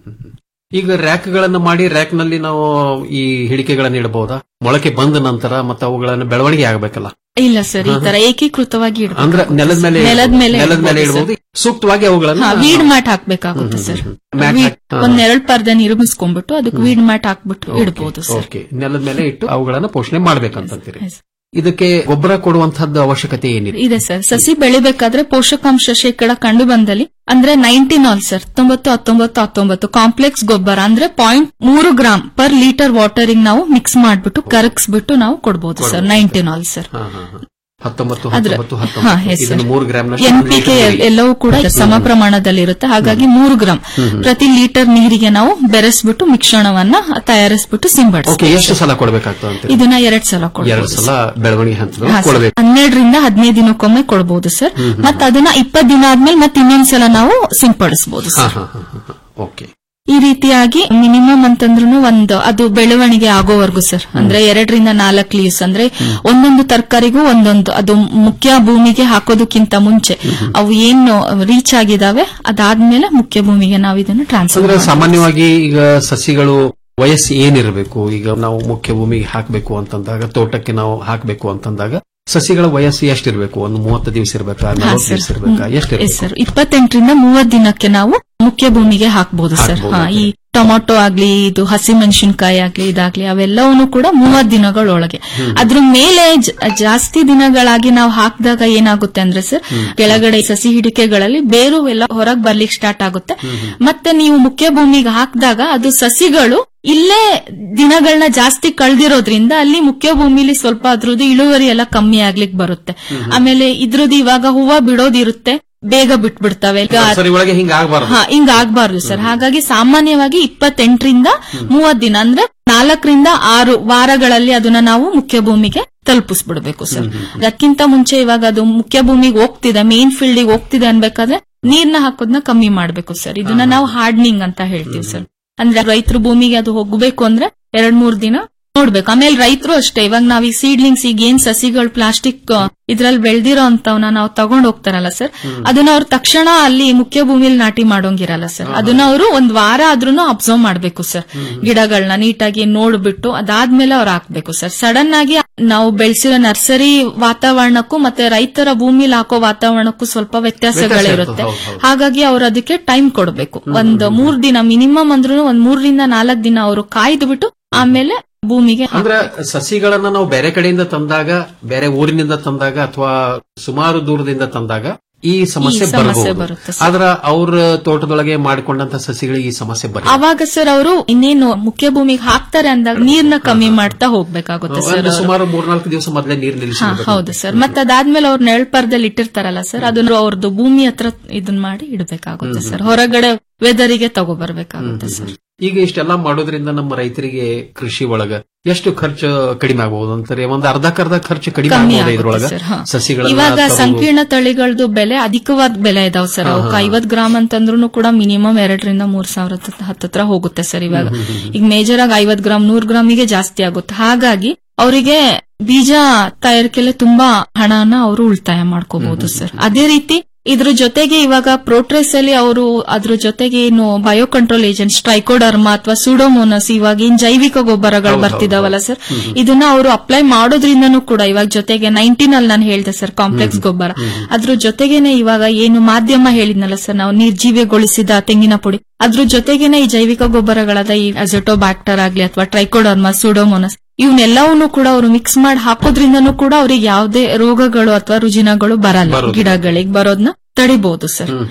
ಈಗ ರ್ಯಾಕ್ ಗಳನ್ನ ಮಾಡಿ ರ್ಯಾಕ್ ನಲ್ಲಿ ನಾವು ಈ ಹಿಡಿಕೆಗಳನ್ನ ಇಡಬಹುದಾ ಮೊಳಕೆ ಬಂದ ನಂತರ ಮತ್ತೆ ಅವುಗಳನ್ನ ಬೆಳವಣಿಗೆ ಆಗಬೇಕಲ್ಲ ಇಲ್ಲ ಸರ್ ಈ ತರ ಏಕೀಕೃತವಾಗಿ ಇಡ್ಬೇಕು ಅಂದ್ರೆ ನೆಲದ ಮೇಲೆ ನೆಲದ ಮೇಲೆ ನೆಲದ ಮೇಲೆ ಇಡ್ಬೋದು ಇಡಬಹುದು ಸೂಕ್ತವಾಗಿ ಅವುಗಳನ್ನ ಹಾ ವೀಡ್ ಮ್ಯಾಟ್ ಹಾಕ್ಬೇಕಾಗುತ್ತೆ ಸರ್ ಮ್ಯಾಟ್ ವೀಡ್- ಹಾಕಿ- ಹಾ. ಒಂದ್ ನೆರಳು ಪರ್ದೆ ನಿರ್ಮಿಸ್ಕೊಂಡ್ಬಿಟ್ಟು ಅದಕ್ಕೆ ವೀಡ್ ಮ್ಯಾಟ್ ಹಾಕ್ಬಿಟ್ಟು ಇಡಬಹುದು ಸರ್ ಓಕೆ ನೆಲದ ಮೇಲೆ ಇಟ್ಟು ಅವುಗಳನ್ನ ಪೋಷಣೆ ಮಾಡ್ಬೇಕಂತೀರಿ ಇದಕ್ಕೆ ಗೊಬ್ಬರ ಕೊಡುವಂತಹದ್ದು ಅವಶ್ಯಕತೆ ಏನಿದೆ ಇದೆ ಸರ್ ಸಸಿ ಬೆಳಿಬೇಕಾದ್ರೆ ಪೋಷಕಾಂಶ ಶೇಕಡ ಕಂಡು ಬಂದಲ್ಲಿ ಅಂದ್ರೆ ನೈನ್ಟಿನಾಲ್ ಸರ್ ತೊಂಬತ್ತು ಹತ್ತೊಂಬತ್ತು ಹತ್ತೊಂಬತ್ತು ಕಾಂಪ್ಲೆಕ್ಸ್ ಗೊಬ್ಬರ ಅಂದ್ರೆ ಪಾಯಿಂಟ್ ಮೂರು ಗ್ರಾಮ್ ಪರ್ ಲೀಟರ್ ವಾಟರಿಂಗ್ ನಾವು ಮಿಕ್ಸ್ ಮಾಡ್ಬಿಟ್ಟು ಕರಗಿಸ್ಬಿಟ್ಟು ನಾವು ಕೊಡಬಹುದು ಸರ್ ನೈನ್ಟಿನಾಲ್ ಸರ್ ಹಾ, ಹಾ, ಹಾ. ಹತ್ತೊಂಬತ್ತು ಅದ್ರ- ಹತ್ತೊಂಬತ್ತು ಹಾ, ಹತ್ತೊಂಬತ್ತು yes, ಇದನ್ನು sir. ಮೂರು ಗ್ರಾಮ್ ಎನ್ ಪಿ ಕೆ ಎಲ್ಲವೂ ಕೂಡ ಸಮ ಪ್ರಮಾಣದಲ್ಲಿರುತ್ತೆ ಹಾಗಾಗಿ ಮೂರು ಗ್ರಾಮ್ ಪ್ರತಿ ಲೀಟರ್ ನೀರಿಗೆ ನಾವು ಬೆರೆಸ್ಬಿಟ್ಟು ಮಿಶ್ರಣವನ್ನ ತಯಾರಿಸ್ಬಿಟ್ಟು ಓಕೆ ಸಿಂಪಡಿಸ್ತೀವಿ ಎಷ್ಟು ಸಲ ಕೊಡಬೇಕಾಗ್ತದೆ ಅಂತ ಇದನ್ನ ಎರಡ್ ಸಲ ಎರಡು ಕೊಡ್ಬೋದು ಸಲ ಬೆಳವಣಿಗೆ ಹಂತದಲ್ಲಿ ಹಾ, ಸರ್. ಕೊಡಬೇಕು ಹನ್ನೆರಡರಿಂದ ಹದಿನೈದು ದಿನಕ್ಕೊಮ್ಮೆ ಕೊಡಬಹುದು ಸರ್ ಹ್ಮ್, ಹ್ಮ್. ಮತ್ತೆ ಅದನ್ನ ಇಪ್ಪತ್ತು ದಿನ ಆದ್ಮೇಲೆ ಮತ್ತೆ ಇನ್ನೊಂದ್ಸಲ ನಾವು ಸಿಂಪಡಿಸಬಹುದು ಹಾ, ಸರ್ ಹಾ, ಹಾ, ಹಾ, ಹಾ. ಓಕೆ ಈ ರೀತಿಯಾಗಿ ಮಿನಿಮಮ್ ಅಂತಂದ್ರೂ ಒಂದು ಅದು ಬೆಳವಣಿಗೆ ಆಗೋವರೆಗೂ ಸರ್ ಅಂದ್ರೆ ಎರಡರಿಂದ ನಾಲ್ಕು ಲೀವ್ಸ್ ಅಂದ್ರೆ ಒಂದೊಂದು ತರಕಾರಿಗೂ ಒಂದೊಂದು ಅದು ಮುಖ್ಯ ಭೂಮಿಗೆ ಹಾಕೋದಕ್ಕಿಂತ ಮುಂಚೆ ಅವು ಏನು ರೀಚ್ ಆಗಿದಾವೆ ಅದಾದ್ಮೇಲೆ ಮುಖ್ಯ ಭೂಮಿಗೆ ನಾವು ಇದನ್ನು ಟ್ರಾನ್ಸ್ಫರ್ ಅಂದ್ರೆ ಸಾಮಾನ್ಯವಾಗಿ ಈಗ ಸಸಿಗಳು ವಯಸ್ಸು ಏನಿರಬೇಕು ಈಗ ನಾವು ಮುಖ್ಯ ಭೂಮಿಗೆ ಹಾಕಬೇಕು ಅಂತಂದಾಗ ತೋಟಕ್ಕೆ ನಾವು ಹಾಕಬೇಕು ಅಂತಂದಾಗ ಸಸಿಗಳ ವಯಸ್ಸು ಎಷ್ಟಿರ್ಬೇಕು ಒಂದು ಮೂವತ್ತು ದಿವಸ ಇರ್ಬೇಕಾ ನಲವತ್ತು ದಿವಸ ಇರ್ಬೇಕಾ ಎಷ್ಟಿರ್ಬೇಕು ಸರ್ ಇಪ್ಪತ್ತೆಂಟರಿಂದ ಮೂವತ್ ದಿನಕ್ಕೆ ನಾವು ಮುಖ್ಯ ಭೂಮಿಗೆ ಹಾಕಬಹುದು ಸರ್ ಹಾಕ್ಬೋದು, ಹಾ okay. ಈ ಟೊಮೊಟೊ ಆಗ್ಲಿ ಇದು ಹಸಿ ಮೆಣಸಿನಕಾಯಿ ಆಗ್ಲಿ ಇದಾಗ್ಲಿ ಅವೆಲ್ಲವನ್ನೂ ಕೂಡ ಮೂವತ್ ದಿನಗಳೊಳಗೆ ಅದ್ರ ಮೇಲೆ ಜ- ಜಾಸ್ತಿ ದಿನಗಳಾಗಿ ನಾವು ಹಾಕಿದಾಗ ಏನಾಗುತ್ತೆ ಅಂದ್ರೆ ಸರ್ ಕೆಳಗಡೆ ಸಸಿ ಹಿಡಿಕೆಗಳಲ್ಲಿ ಬೇರು ಎಲ್ಲ ಹೊರಗೆ ಬರ್ಲಿಕ್ಕೆ ಸ್ಟಾರ್ಟ್ ಆಗುತ್ತೆ ಮತ್ತೆ ನೀವು ಮುಖ್ಯ ಭೂಮಿಗೆ ಹಾಕಿದಾಗ ಅದು ಸಸಿಗಳು ಇಲ್ಲೇ ದಿನಗಳನ್ನ ಜಾಸ್ತಿ ಕಳ್ದಿರೋದ್ರಿಂದ ಅಲ್ಲಿ ಮುಖ್ಯ ಭೂಮಿಲಿ ಸ್ವಲ್ಪ ಅದ್ರದ್ದು ಇಳುವರಿ ಎಲ್ಲ ಕಮ್ಮಿ ಆಗ್ಲಿಕ್ಕೆ ಬರುತ್ತೆ ಆಮೇಲೆ ಇದ್ರದ್ದು ಇವಾಗ ಹೂವ ಬಿಡೋದಿರುತ್ತೆ ಬೇಗ ಬಿಟ್ಬಿಡ್ತವೆ ಈಗ ಸರಿ ಒಳಗೆ ಹಿಂಗ ಆಗಬಾರ್ದು ಹಾ ಹಿಂಗ ಆಗ್ಬಾರ್ದು ಸರ್ ಹಾಗಾಗಿ ಸಾಮಾನ್ಯವಾಗಿ ಇಪ್ಪತ್ತೆಂಟರಿಂದ ಮೂವತ್ ದಿನ ಅಂದ್ರೆ ನಾಲ್ಕರಿಂದ ಆರು ವಾರಗಳಲ್ಲಿ ಅದನ್ನ ನಾವು ಮುಖ್ಯ ಭೂಮಿಗೆ ತಲುಪಿಸ್ಬಿಡ್ಬೇಕು ಸರ್ ಅದಕ್ಕಿಂತ ಮುಂಚೆ ಇವಾಗ ಅದು ಮುಖ್ಯ ಭೂಮಿಗೆ ಹೋಗ್ತಿದೆ ಮೇನ್ ಫೀಲ್ಡಿಗೆ ಹೋಗ್ತಿದೆ ಅನ್ಬೇಕಾದ್ರೆ ನೀರ್ನ ಹಾಕೋದನ್ನ ಕಮ್ಮಿ ಮಾಡ್ಬೇಕು ಸರ್ ಇದನ್ನ ನಾವು ಹಾರ್ಡ್ನಿಂಗ್ ಅಂತ ಹೇಳ್ತೀವಿ ಸರ್ ಅಂದ್ರೆ ರೈತರ ಭೂಮಿಗೆ ಅದು ಹೋಗ್ಬೇಕು ಅಂದ್ರೆ ಎರಡ್ ಮೂರ್ ದಿನ ನೋಡ್ಬೇಕು ಆಮೇಲೆ ರೈತರು ಅಷ್ಟೇ ಇವಾಗ ನಾವ್ ಈ ಸೀಡ್ಲಿಂಗ್ಸ್ ಈಗ ಏನ್ ಸಸಿಗಳು ಪ್ಲಾಸ್ಟಿಕ್ ಇದ್ರಲ್ಲಿ ಬೆಳ್ದಿರೋ ಅಂತವನ್ನ ನಾವು ತಗೊಂಡ್ ಹೋಗ್ತಾರಲ್ಲ ಸರ್ ಅದನ್ನ ಅವ್ರು ತಕ್ಷಣ ಅಲ್ಲಿ ಮುಖ್ಯ ಭೂಮಿಲಿ ನಾಟಿ ಮಾಡೋಂಗಿರಲ್ಲ ಸರ್ ಅದನ್ನ ಅವರು ಒಂದ್ ವಾರ ಆದ್ರೂ ಅಬ್ಸರ್ವ್ ಮಾಡ್ಬೇಕು ಸರ್ ಗಿಡಗಳನ್ನ ನೀಟಾಗಿ ನೋಡ್ಬಿಟ್ಟು ಅದಾದ್ಮೇಲೆ ಅವ್ರು ಹಾಕ್ಬೇಕು ಸರ್ ಸಡನ್ ಆಗಿ ನಾವು ಬೆಳೆಸಿರೋ ನರ್ಸರಿ ವಾತಾವರಣಕ್ಕೂ ಮತ್ತೆ ರೈತರ ಭೂಮಿಲಿ ಹಾಕೋ ವಾತಾವರಣಕ್ಕೂ ಸ್ವಲ್ಪ ವ್ಯತ್ಯಾಸಗಳಿರುತ್ತೆ ಹೌದು, ಹೌದು. ಹಾಗಾಗಿ ಅವ್ರು ಅದಕ್ಕೆ ಟೈಮ್ ಕೊಡಬೇಕು ಒಂದ್ ಮೂರ್ ದಿನ ಮಿನಿಮಮ್ ಅಂದ್ರೂ ಒಂದ್ ಮೂರರಿಂದ ನಾಲ್ಕ್ ದಿನ ಅವರು ಕಾಯ್ದು ಬಿಟ್ಟು ಆಮೇಲೆ ಭೂಮಿಗೆ ಅಂದ್ರೆ ಸಸಿಗಳನ್ನ ನಾವು ಬೇರೆ ಕಡೆಯಿಂದ ತಂದಾಗ ಬೇರೆ ಊರಿನಿಂದ ತಂದಾಗ ಅಥವಾ ಸುಮಾರು ದೂರದಿಂದ ತಂದಾಗ ಈ ಸಮಸ್ಯೆ ಈ ಸಮಸ್ಯೆ ಬರಬಹುದು ಬರುತ್ತೆ ಸರ್. ಆದ್ರ ಅವ್ರ ತೋಟದೊಳಗೆ ಮಾಡಿಕೊಂಡಂತ ಸಸಿಗಳಿಗೆ ಈ ಸಮಸ್ಯೆ ಬರ ಅವಾಗ ಸರ್ ಅವರು ಇನ್ನೇನು ಮುಖ್ಯ ಭೂಮಿಗೆ ಹಾಕ್ತಾರೆ ಅಂದಾಗ ನೀರ್ನ ಕಮ್ಮಿ ಮಾಡ್ತಾ ಹೋಗ್ಬೇಕಾಗುತ್ತೆ ಸರ್ ಅವ್ರು. ಸುಮಾರು ಮೂರ್ನಾಲ್ಕು ದಿವಸ ಮೊದಲೇ ನೀರು ಹಾ, ನಿಲ್ಲಿಸಬೇಕು ಹೌದು ಸರ್ ಮತ್ತೆ ಅದಾದ್ಮೇಲೆ ಅವ್ರು ನೆರಳು ಪರದಲ್ಲಿ ಇಟ್ಟಿರ್ತಾರಲ್ಲ ಸರ್ ಅದನ್ನ ಅವ್ರದ್ದು ಭೂಮಿ ಹತ್ರ ಇದನ್ ಮಾಡಿ ಇಡಬೇಕಾಗುತ್ತೆ ಸರ್ ಹೊರಗಡೆ ವೆದರಿಗೆ ತಗೋಬರ್ಬೇಕಾಗುತ್ತೆ ಸರ್ ಈಗ ಇಷ್ಟೆಲ್ಲ ಮಾಡೋದ್ರಿಂದ ನಮ್ಮ ರೈತರಿಗೆ ಕೃಷಿ ಒಳಗ ಎಷ್ಟು ಖರ್ಚು ಕಡಿಮೆ ಆಗಬಹುದು ಅಂತಾರೆ ಒಂದು ಅರ್ಧಕ್ಕರ್ಧ ಖರ್ಚು ಕಡಿಮೆ ಕಮ್ಮಿ ಆಗಬಹುದು ಆಗುತ್ತೆ ಇದ್ರೊಳಗ ಸರ್, ಹಾ. ಸಸಿಗಳನ್ನ ಇವಾಗ ತರೋದು. ಸಂಕೀರ್ಣ ತಳಿಗಳದ್ದು ಬೆಲೆ ಅಧಿಕವಾದ ಬೆಲೆ ಇದಾವ್ ಸರ್ ಹಾ, ಅವಕ್ಕೆ ಹಾ. ಐವತ್ ಗ್ರಾಮ್ ಅಂತಂದ್ರೂ ಕೂಡ ಮಿನಿಮಮ್ ಎರಡರಿಂದ ಮೂರ್ ಸಾವಿರ ಹತ್ತತ್ರ ಹೋಗುತ್ತೆ ಸರ್ ಇವಾಗ ಈಗ ಮೇಜರ್ ಆಗಿ ಐವತ್ ಗ್ರಾಮ್ ನೂರ್ ಗ್ರಾಮಿಗೆ ಜಾಸ್ತಿ ಆಗುತ್ತೆ ಹಾಗಾಗಿ ಅವರಿಗೆ ಬೀಜ ತಯಾರಿಕೆಲೆ ತುಂಬಾ ಹಣನ ಅವರು ಉಳಿತಾಯ ಮಾಡ್ಕೋಬಹುದು ಸರ್ ಅದೇ ರೀತಿ ಇದ್ರ ಜೊತೆಗೆ ಇವಾಗ ಪ್ರೋಟ್ರೆಸ್ ಅಲ್ಲಿ ಅವರು ಅದ್ರ ಜೊತೆಗೆ ಏನು ಬಯೋ ಕಂಟ್ರೋಲ್ ಏಜೆಂಟ್ ಸ್ಟ್ರೈಕೋಡರ್ಮಾ ಅಥವಾ ಸೂಡೋಮೋನಸ್ ಇವಾಗ ಏನ್ ಜೈವಿಕ ಗೊಬ್ಬರಗಳು ಬರ್ತಿದಾವಲ್ಲ ಸರ್ ಇದನ್ನ ಅವರು ಅಪ್ಲೈ ಮಾಡೋದ್ರಿಂದನೂ ಕೂಡ ಇವಾಗ ಜೊತೆಗೆ ನೈನ್ಟೀನ್ ಅಲ್ಲಿ ನಾನು ಹೇಳ್ದೆ ಸರ್ ಕಾಂಪ್ಲೆಕ್ಸ್ ಗೊಬ್ಬರ ಅದ್ರ ಜೊತೆಗೇನೆ ಇವಾಗ ಏನು ಮಾಧ್ಯಮ ಹೇಳಿದ್ನಲ್ಲ ಸರ್ ನಾವು ನಿರ್ಜೀವಗೊಳಿಸಿದ ತೆಂಗಿನ ಪುಡಿ ಅದ್ರ ಜೊತೆಗೇನೆ ಈ ಜೈವಿಕ ಗೊಬ್ಬರಗಳಾದ ಈ ಅಜೆಟೋಬ್ಯಾಕ್ಟರ್ ಆಗ್ಲಿ ಅಥವಾ ಟ್ರೈಕೋಡರ್ಮಾ ಸೂಡೋಮೋನಸ್ ಇವನ್ನೆಲ್ಲವನ್ನೂ ಕೂಡ ಅವರು ಮಿಕ್ಸ್ ಮಾಡಿ ಹಾಕೋದ್ರಿಂದನೂ ಕೂಡ ಅವ್ರಿಗೆ ಯಾವುದೇ ರೋಗಗಳು ಅಥವಾ ರುಜಿನಗಳು ಬರಲ್ಲ ಬರೋದಿಲ್ಲ. ಗಿಡಗಳಿಗೆ ಬರೋದನ್ನ ತಡಿಬಹುದು ಸರ್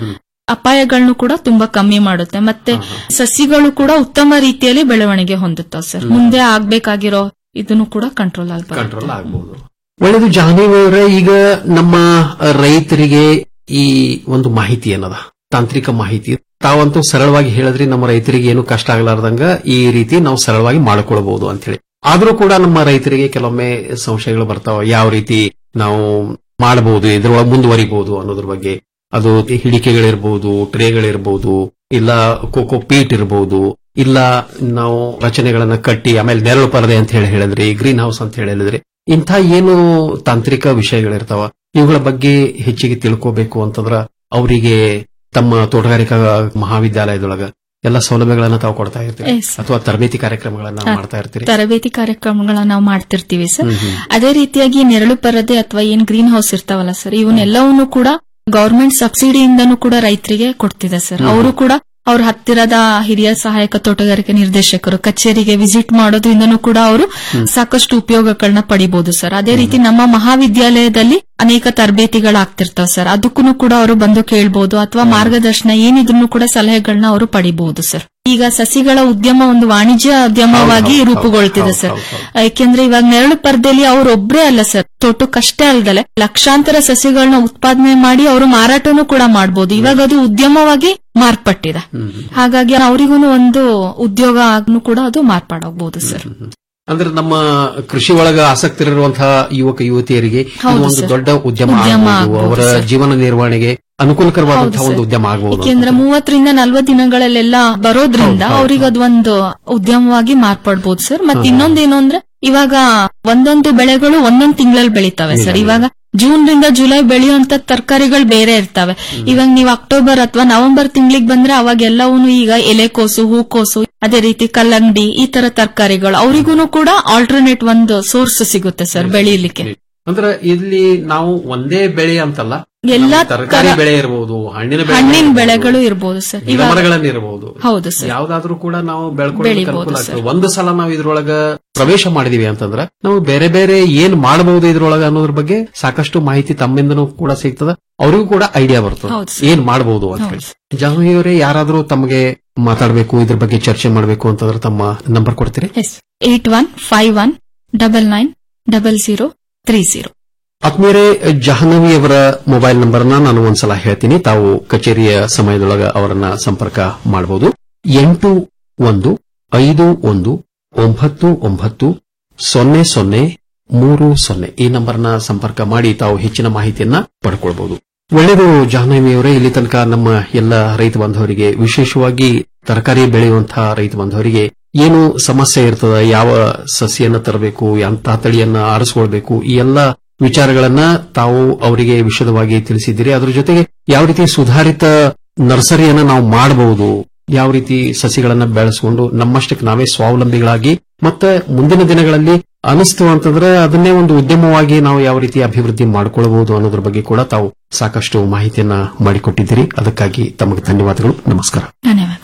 ಅಪಾಯಗಳನ್ನು ಕೂಡ ತುಂಬಾ ಕಮ್ಮಿ ಮಾಡುತ್ತೆ ಮತ್ತೆ ಸಸಿಗಳು ಕೂಡ ಉತ್ತಮ ರೀತಿಯಲ್ಲಿ ಬೆಳವಣಿಗೆ ಹೊಂದುತ್ತವೆ ಸರ್ ಮುಂದೆ ಆಗ್ಬೇಕಾಗಿರೋ ಇದನ್ನು ಕೂಡ ಕಂಟ್ರೋಲ್ ಆಗ್ಬೋದು ಕಂಟ್ರೋಲ್ ಆಗಬಹುದು ಒಳ್ಳೆಯದು ಜಾಹ್ನವಿ ಅವರೇ ಈಗ ನಮ್ಮ ರೈತರಿಗೆ ಈ ಒಂದು ಮಾಹಿತಿ ಏನದ ತಾಂತ್ರಿಕ ಮಾಹಿತಿ ತಾವಂತೂ ಸರಳವಾಗಿ ಹೇಳಿದ್ರಿ ನಮ್ಮ ರೈತರಿಗೆ ಏನು ಕಷ್ಟ ಆಗಲಾರ್ದಂಗ ಈ ರೀತಿ ನಾವು ಸರಳವಾಗಿ ಮಾಡ್ಕೊಳ್ಬಹುದು ಅಂತ ಹೇಳಿ ಆದ್ರೂ ಕೂಡ ನಮ್ಮ ರೈತರಿಗೆ ಕೆಲವೊಮ್ಮೆ ಸಂಶಯಗಳು ಬರ್ತಾವ ಯಾವ ರೀತಿ ನಾವು ಮಾಡಬಹುದು ಇದ್ರೊಳಗೆ ಮುಂದುವರಿಬಹುದು ಅನ್ನೋದ್ರ ಬಗ್ಗೆ ಅದು ಹಿಡಿಕೆಗಳಿರ್ಬಹುದು ಟ್ರೇಗಳಿರ್ಬಹುದು ಇಲ್ಲ ಕೋಕೋ ಪೀಟ್ ಇರಬಹುದು ಇಲ್ಲ ನಾವು ರಚನೆಗಳನ್ನ ಕಟ್ಟಿ ಆಮೇಲೆ ನೆರಳು ಪರದೆ ಅಂತ ಹೇಳಿ ಹೇಳಿದ್ರಿ ಗ್ರೀನ್ ಹೌಸ್ ಅಂತ ಹೇಳಿ ಹೇಳಿದ್ರಿ ಇಂಥ ಏನು ತಾಂತ್ರಿಕ ವಿಷಯಗಳಿರ್ತಾವ ಇವುಗಳ ಬಗ್ಗೆ ಹೆಚ್ಚಿಗೆ ತಿಳ್ಕೋಬೇಕು ಅಂತಂದ್ರ ಅವರಿಗೆ ತಮ್ಮ ತೋಟಗಾರಿಕಾ ಮಹಾವಿದ್ಯಾಲಯದೊಳಗ ಎಲ್ಲ ಸೌಲಭ್ಯಗಳನ್ನ ತಾವು ಕೊಡ್ತಾ ಇರ್ತೀರಿ Yes. ಅಥವಾ ತರಬೇತಿ ಕಾರ್ಯಕ್ರಮಗಳನ್ನ ಹಾ, ಮಾಡ್ತಾ ಇರ್ತೀರಿ ತರಬೇತಿ ಕಾರ್ಯಕ್ರಮಗಳನ್ನ ನಾವು ಮಾಡ್ತಿರ್ತೀವಿ ಸರ್ ಹ್ಮ್, ಹ್ಮ್. ಅದೇ ರೀತಿಯಾಗಿ ನೆರಳು ಪರದೆ ಅಥವಾ ಏನ್ ಗ್ರೀನ್ ಹೌಸ್ ಇರ್ತಾವಲ್ಲ ಸರ್ ಇವನ್ನೆಲ್ಲವನ್ನು ಕೂಡ ಗವರ್ಮೆಂಟ್ ಸಬ್ಸಿಡಿಯಿಂದನೂ ಕೂಡ ರೈತರಿಗೆ ಕೊಡ್ತಿದೆ ಸರ್ ಹ್ಮ್. ಅವರು ಕೂಡ ಅವ್ರ ಹತ್ತಿರದ ಹಿರಿಯ ಸಹಾಯಕ ತೋಟಗಾರಿಕೆ ನಿರ್ದೇಶಕರು ಕಚೇರಿಗೆ ವಿಸಿಟ್ ಮಾಡೋದ್ರಿಂದನೂ ಕೂಡ ಅವರು ಹ್ಮ್. ಸಾಕಷ್ಟು ಉಪಯೋಗಗಳನ್ನ ಪಡಿಬಹುದು ಸರ್ ಅದೇ ರೀತಿ ನಮ್ಮ ಮಹಾವಿದ್ಯಾಲಯದಲ್ಲಿ ಅನೇಕ ತರಬೇತಿಗಳಾಗ್ತಿರ್ತಾವ ಸರ್ ಅದಕ್ಕೂ ಕೂಡ ಅವರು ಬಂದು ಕೇಳಬಹುದು ಅಥವಾ ಮಾರ್ಗದರ್ಶನ ಏನಿದ್ರು ಕೂಡ ಸಲಹೆಗಳನ್ನ ಅವರು ಪಡಿಬಹುದು ಸರ್ ಈಗ ಸಸಿಗಳ ಉದ್ಯಮ ಒಂದು ವಾಣಿಜ್ಯ ಉದ್ಯಮವಾಗಿ ಹೌದು, ಹೌದು, ರೂಪುಗೊಳ್ತಿದೆ ಹೌದು, ಸರ್ ಹೌದು, ಯಾಕೆಂದ್ರೆ ಇವಾಗ ನೆರಳು ಪರದೆಯಲ್ಲಿ ಅವರೊಬ್ಬರೇ ಅಲ್ಲ ಸರ್ ತೋಟಕ್ಕಷ್ಟೇ ಅಲ್ದಲೆ ಲಕ್ಷಾಂತರ ಸಸಿಗಳನ್ನ ಉತ್ಪಾದನೆ ಮಾಡಿ ಅವರು ಮಾರಾಟನೂ ಕೂಡ ಮಾಡಬಹುದು ಇವಾಗ ಅದು ಉದ್ಯಮವಾಗಿ ಮಾರ್ಪಟ್ಟಿದೆ ಹಾಗಾಗಿ ಅವರಿಗೂ ಒಂದು ಉದ್ಯೋಗ ಆಗ್ನು ಕೂಡ ಅದು ಮಾರ್ಪಾಡೋಗ್ಬಹುದು ಸರ್ ಅಂದ್ರೆ ನಮ್ಮ ಕೃಷಿ ಒಳಗ ಆಸಕ್ತಿ ಇರುವಂತಹ ಯುವಕ ಯುವತಿಯರಿಗೆ ಇದು ಹೌದು ಒಂದು ಸರ್. ದೊಡ್ಡ ಉದ್ಯಮ ಉದ್ಯಮ ಆಗಬಹುದು ಆಗ್ಬೋದು ಅವರ ಸರ್. ಜೀವನ ನಿರ್ವಹಣೆಗೆ ಅನುಕೂಲಕರವಾದಂತಹ ಹೌದು ಒಂದು ಸರ್. ಉದ್ಯಮ ಆಗಬಹುದು ಯಾಕೆಂದ್ರೆ ಮೂವತ್ತರಿಂದ ನಲ್ವತ್ತು ದಿನಗಳಲ್ಲೆಲ್ಲ ಬರೋದ್ರಿಂದ ಹೌದು, ಹೌದು, ಅವ್ರಿಗೆ ಅದೊಂದು ಉದ್ಯಮವಾಗಿ ಮಾರ್ಪಡ್ಬೋದು ಸರ್ ಮತ್ತೆ ಹಾ. ಇನ್ನೊಂದೇನು ಅಂದ್ರೆ ಇವಾಗ ಒಂದೊಂದು ಬೆಳೆಗಳು ಒಂದೊಂದು ತಿಂಗಳಲ್ಲಿ ಬೆಳಿತಾವೆ ಸರ್ ನಿಜ, ಇವಾಗ ಜೂನ್ ರಿಂದ ಜುಲೈ ಬೆಳೆಯುವಂತ ತರಕಾರಿಗಳು ಬೇರೆ ಇರ್ತವೆ ಇವಾಗ ನೀವು ಅಕ್ಟೋಬರ್ ಅಥವಾ ನವೆಂಬರ್ ತಿಂಗಳಿಗೆ ಬಂದ್ರೆ ಅವಾಗ ಎಲ್ಲವೂ ಈಗ ಎಲೆಕೋಸು ಹೂಕೋಸು ಅದೇ ರೀತಿ ಕಲ್ಲಂಗಡಿ ಈ ತರ ತರಕಾರಿಗಳು ಅವರಿಗೂ ಕೂಡ ಆಲ್ಟರ್ನೇಟ್ ಒಂದು ಸೋರ್ಸ್ ಸಿಗುತ್ತೆ ಸರ್ ಬೆಳೀಲಿಕ್ಕೆ ಅಂದ್ರೆ ಇಲ್ಲಿ ನಾವು ಒಂದೇ ಬೆಳೆ ಅಂತಲ್ಲ ಎಲ್ಲಾ ನಮ್ಮ ತರಕಾರಿ ತರ- ಬೆಳೆ ಇರಬಹುದು ಹಣ್ಣಿನ ಬೆಳೆ ಹಣ್ಣಿನ ಇರ್ಬೋದು, ಬೆಳೆಗಳು ಇರ್ಬೋದು ಸರ್ ಗಿಡ ಇವಾಗ ಮರಗಳನ್ನ ಇರಬಹುದು ಹೌದು ಸರ್ ಯಾವ್ದಾದ್ರೂ ಕೂಡ ನಾವು ಬೆಳ್ಕೊಳ್ಳೋಕೆ ಬೆಳಿಬೋದು ಅನುಕೂಲ ಸರ್. ಆಗ್ತದೆ ಒಂದು ಸಲ ನಾವು ಇದ್ರೊಳಗ ಪ್ರವೇಶ ಮಾಡಿದೀವಿ ಅಂತಂದ್ರ ನಾವು ಬೇರೆ ಬೇರೆ ಏನ್ ಮಾಡಬಹುದು ಇದ್ರೊಳಗ ಅನ್ನೋದ್ರ ಬಗ್ಗೆ ಸಾಕಷ್ಟು ಮಾಹಿತಿ ತಮ್ಮಿಂದನೂ ಕೂಡ ಸಿಗ್ತದ ಅವರಿಗೂ ಕೂಡ ಐಡಿಯಾ ಬರ್ತದೆ ಹೌದು ಸರ್. ಏನ್ ಮಾಡಬಹುದು ಅಂತ ಹೇಳಿ ಜಾಹ್ನವಿ ಅವರೇ ಯಾರಾದ್ರೂ ತಮಗೆ ಮಾತಾಡಬೇಕು ಇದ್ರ ಬಗ್ಗೆ ಚರ್ಚೆ ಮಾಡಬೇಕು ಅಂತಂದ್ರೆ ತಮ್ಮ ನಂಬರ್ ಕೊಡ್ತೀರಿ yes eight one five one double nine double zero three zero ಆತ್ಮೀಯರೇ ಜಾಹ್ನವಿ ಅವರ ಮೊಬೈಲ್ ನಂಬರ್ನ ನಾನು ಒಂದ್ಸಲ ಹೇಳ್ತೀನಿ ತಾವು ಕಚೇರಿಯ ಸಮಯದೊಳಗ ಅವರನ್ನ ಸಂಪರ್ಕ ಮಾಡಬಹುದು ಎಂಟು ಒಂದು ಐದು ಒಂದು ಒಂಬತ್ತು ಒಂಬತ್ತು ಸೊನ್ನೆ ಸೊನ್ನೆ ಮೂರು ಸೊನ್ನೆ ಈ ನಂಬರ್ನ ಸಂಪರ್ಕ ಮಾಡಿ ತಾವು ಹೆಚ್ಚಿನ ಮಾಹಿತಿಯನ್ನ ಪಡ್ಕೊಳ್ಬಹುದು ಒಳ್ಳೆಯದು ಜಾಹ್ನವಿ ಅವರೇ ಇಲ್ಲಿ ತನಕ ನಮ್ಮ ಎಲ್ಲ ರೈತ ಬಾಂಧವರಿಗೆ ವಿಶೇಷವಾಗಿ ತರಕಾರಿ ಬೆಳೆಯುವಂತಹ ರೈತ ಬಾಂಧವರಿಗೆ ಏನು ಸಮಸ್ಯೆ ಇರ್ತದ ಯಾವ ಸಸಿಯನ್ನ ತರಬೇಕು ಎಂತಹ ತಳಿಯನ್ನ ಆರಿಸ್ಕೊಳ್ಬೇಕು ಈ ಎಲ್ಲ ವಿಚಾರಗಳನ್ನ ತಾವು ಅವರಿಗೆ ವಿಶದವಾಗಿ ತಿಳಿಸಿದ್ದೀರಿ ಅದರ ಜೊತೆಗೆ ಯಾವ ರೀತಿ ಸುಧಾರಿತ ನರ್ಸರಿಯನ್ನ ನಾವು ಮಾಡಬಹುದು ಯಾವ ರೀತಿ ಸಸಿಗಳನ್ನ ಬೆಳೆಸಿಕೊಂಡು ನಮ್ಮಷ್ಟಕ್ಕೆ ನಾವೇ ಸ್ವಾವಲಂಬಿಗಳಾಗಿ ಮತ್ತೆ ಮುಂದಿನ ದಿನಗಳಲ್ಲಿ ಅನಿಸ್ತು ಅಂತಂದ್ರೆ ಅದನ್ನೇ ಒಂದು ಉದ್ಯಮವಾಗಿ ನಾವು ಯಾವ ರೀತಿ ಅಭಿವೃದ್ಧಿ ಮಾಡಿಕೊಳ್ಳಬಹುದು ಅನ್ನೋದ್ರ ಬಗ್ಗೆ ಕೂಡ ತಾವು ಸಾಕಷ್ಟು ಮಾಹಿತಿಯನ್ನ ಮಾಡಿಕೊಟ್ಟಿದ್ದೀರಿ ಅದಕ್ಕಾಗಿ ತಮಗೆ ಧನ್ಯವಾದಗಳು ನಮಸ್ಕಾರ ಧನ್ಯವಾದ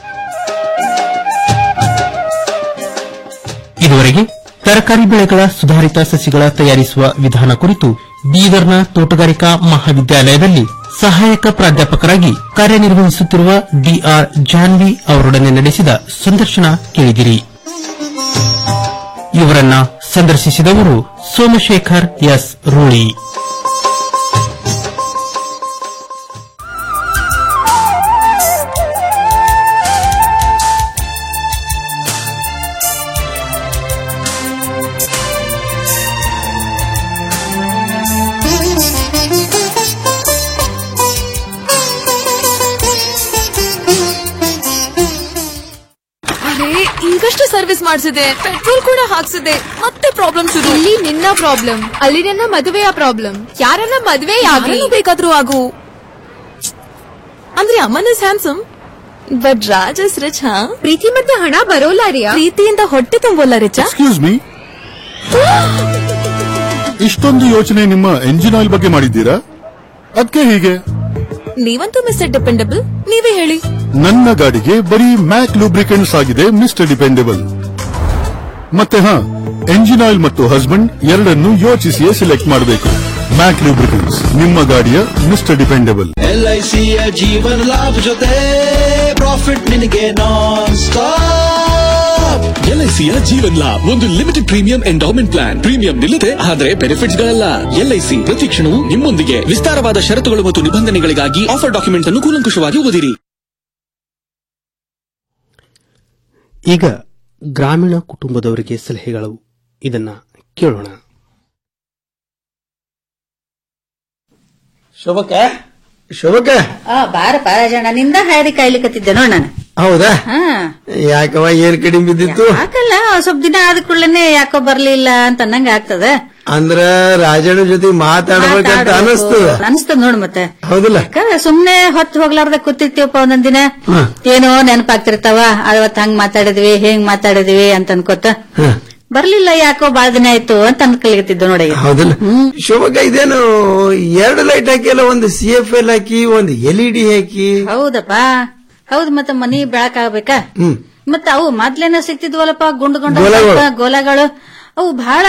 ಇದುವರೆಗೆ ತರಕಾರಿ ಬೆಳೆಗಳ ಸುಧಾರಿತ ಸಸಿಗಳ ತಯಾರಿಸುವ ವಿಧಾನ ಕುರಿತು ಬೀದರ್ನ ತೋಟಗಾರಿಕಾ ಮಹಾವಿದ್ಯಾಲಯದಲ್ಲಿ ಸಹಾಯಕ ಪ್ರಾಧ್ಯಾಪಕರಾಗಿ ಕಾರ್ಯನಿರ್ವಹಿಸುತ್ತಿರುವ ಡಿಆರ್ ಜಾನ್ವಿ ಅವರೊಡನೆ ನಡೆಸಿದ ಸಂದರ್ಶನ ಕೇಳಿದಿರಿ ಇವರನ್ನ ಸಂದರ್ಶಿಸಿದವರು ಸೋಮಶೇಖರ್ ಎಸ್ ರೂಳಿ ಅರೆ ಈಗಷ್ಟೇ ಸರ್ವಿಸ್ ಮಾಡಿಸಿದೆ ಪೆಟ್ರೋಲ್ ಕೂಡ ಹಾಕ್ಸಿದೆ ಮತ್ತೆ ಪ್ರಾಬ್ಲಮ್ ಶುರು ಇಲ್ಲಿ ನಿನ್ನ ಪ್ರಾಬ್ಲಮ್ ಅಲ್ಲಿ ನನ್ನ ಮದುವೆಯ ಪ್ರಾಬ್ಲಮ್ ಯಾರನ್ನ ಮದುವೆ ಯಾರನ್ನು ಬೇಕಾದ್ರೂ ಆಗು ಅಂದ್ರೆ Aman is handsome but Raj is rich ಹಾ ಪ್ರೀತಿ ಮತ್ತೆ ಹಣ ಬರೋಲ್ಲ ರೀ ಪ್ರೀತಿಯಿಂದ ಹೊಟ್ಟೆ ತುಂಬೋಲ್ಲ ರಿಚ್ ಎಕ್ಸ್ಕ್ಯೂಸ್ ಮೀ ಇಷ್ಟೊಂದು ಯೋಚನೆ ನಿಮ್ಮ ಎಂಜಿನ್ ಆಯಿಲ್ ಬಗ್ಗೆ ಮಾಡಿದ್ದೀರಾ ಅದಕ್ಕೆ ಹೀಗೆ ನೀವಂತೂ ಮಿಸ್ಟರ್ ಡಿಪೆಂಡಬಲ್ ನೀವೇ ಹೇಳಿ ನನ್ನ ಗಾಡಿಗೆ ಬರೀ ಮ್ಯಾಕ್ ಲೂಬ್ರಿಕೆಂಟ್ಸ್ ಆಗಿದೆ ಮಿಸ್ಟರ್ ಡಿಪೆಂಡೆಬಲ್ ಮತ್ತೆ ಹಾ ಎಂಜಿನ್ ಆಯಿಲ್ ಮತ್ತು ಹಸ್ಬೆಂಡ್ ಎರಡನ್ನು ಯೋಚಿಸಿಯೇ ಸೆಲೆಕ್ಟ್ ಮಾಡಬೇಕು ಮ್ಯಾಕ್ ಲೂಬ್ರಿಕೆಂಟ್ಸ್ ನಿಮ್ಮ ಗಾಡಿಯ ಮಿಸ್ಟರ್ ಡಿಪೆಂಡಬಲ್ ಎಲ್ಐಸಿಯ ಜೀವನ ಲಾಭ ಜೊತೆ ಪ್ರಾಫಿಟ್ ನಿನಗೆ ನಾನ್ ಸ್ಟಾಪ್ ಎಲ್ಐಸಿಯ ಜೀವನ್ ಲಾಭ್ ಒಂದು limited premium endowment plan premium ನಿಲ್ಲದೆ ಆದರೆ ಬೆನಿಫಿಟ್ಸ್ ಗಳಲ್ಲ ಎಲ್ಐಸಿ ಪ್ರತಿ ಕ್ಷಣವೂ ನಿಮ್ಮೊಂದಿಗೆ ವಿಸ್ತಾರವಾದ ಷರತ್ತುಗಳು ಮತ್ತು ನಿಬಂಧನೆಗಳಿಗಾಗಿ ಆಫರ್ ಡಾಕ್ಯುಮೆಂಟ್ಸ್ ಅನ್ನು ಕೂಲಂಕುಷವಾಗಿ ಓದಿರಿ ಈಗ ಗ್ರಾಮೀಣ ಕುಟುಂಬದವರಿಗೆ ಸಲಹೆಗಳು ಇದನ್ನ ಕೇಳೋಣ ಶೋಭಕ್ಕ ಶೋಭಕ್ಕ ಆ ಬಾರಪ್ಪ ರಾಜಣ್ಣ ನಿಂದ ಹಾಯ್ರಿ ಕಾಯ್ಲಿಕತ್ತಿದ್ದೆ ನೋಡ್ ನಾನು ಹೌದಾ ಹಾ ಯಾಕವ ಏನ್ ಕಡಿಮೆ ಬಿದ್ದಿತ್ತು ಯಾಕಲ್ಲ ಸ್ವಲ್ಪ ದಿನ ಆದ ಕೂಡಲೇ ಯಾಕೋ ಬರ್ಲಿಲ್ಲ ಅಂತ ಅನ್ನಂಗ ಆಗ್ತದ ಅಂದ್ರ ರಾಜಣ್ಣ ಜೊತೆ ಮಾತಾಡ್ಬೇಕಂತ ಅನಸ್ತದ ಅನಿಸ್ತದ ನೋಡ್ ಮತ್ತೆ ಹೌದಿಲ್ಲ ಯಾಕ ಸುಮ್ನೆ ಹೊತ್ತು ಹೋಗ್ಲಾರ್ದ ಕೂತಿರ್ತೀವಪ್ಪ ಒಂದೊಂದ್ ದಿನ ಏನೋ ನೆನಪಾಗ್ತಿರ್ತಾವ ಅವತ್ ಹಂಗ್ ಮಾತಾಡಿದ್ವಿ ಹೆಂಗ್ ಮಾತಾಡಿದ್ವಿ ಅಂತ ಅನ್ಕೋತ ಬರ್ಲಿಲ್ಲ ಯಾಕೋ ಬಾಳ ದಿನ ಆಯ್ತು ಅಂತ ಅನ್ಕೊಳಿಗತ್ತಿದ್ದು ನೋಡಿ ಹೌದಿಲ್ಲ ಶೋಭಕ್ಕ ಇದೇನು ಎರಡು ಲೈಟ್ ಹಾಕಿಲ್ಲ ಒಂದು ಸಿ ಎಫ್ ಎಲ್ ಹಾಕಿ ಒಂದು ಎಲ್ ಇ ಡಿ ಹಾಕಿ ಹೌದಪ್ಪ ಹೌದ್ ಮತ್ತೆ ಮನಿ ಬೆಳಕಾಗ್ಬೇಕಾ ಹ್ಮ್ ಮತ್ತ ಅವು ಮೊದ್ಲೇನ ಸಿಕ್ತಿದ್ವಲ್ಲಪ್ಪ ಗುಂಡು ಗುಂಡ ಗೋಲಗಳು. ಗೋಲಗಳು ಅವು ಬಹಳ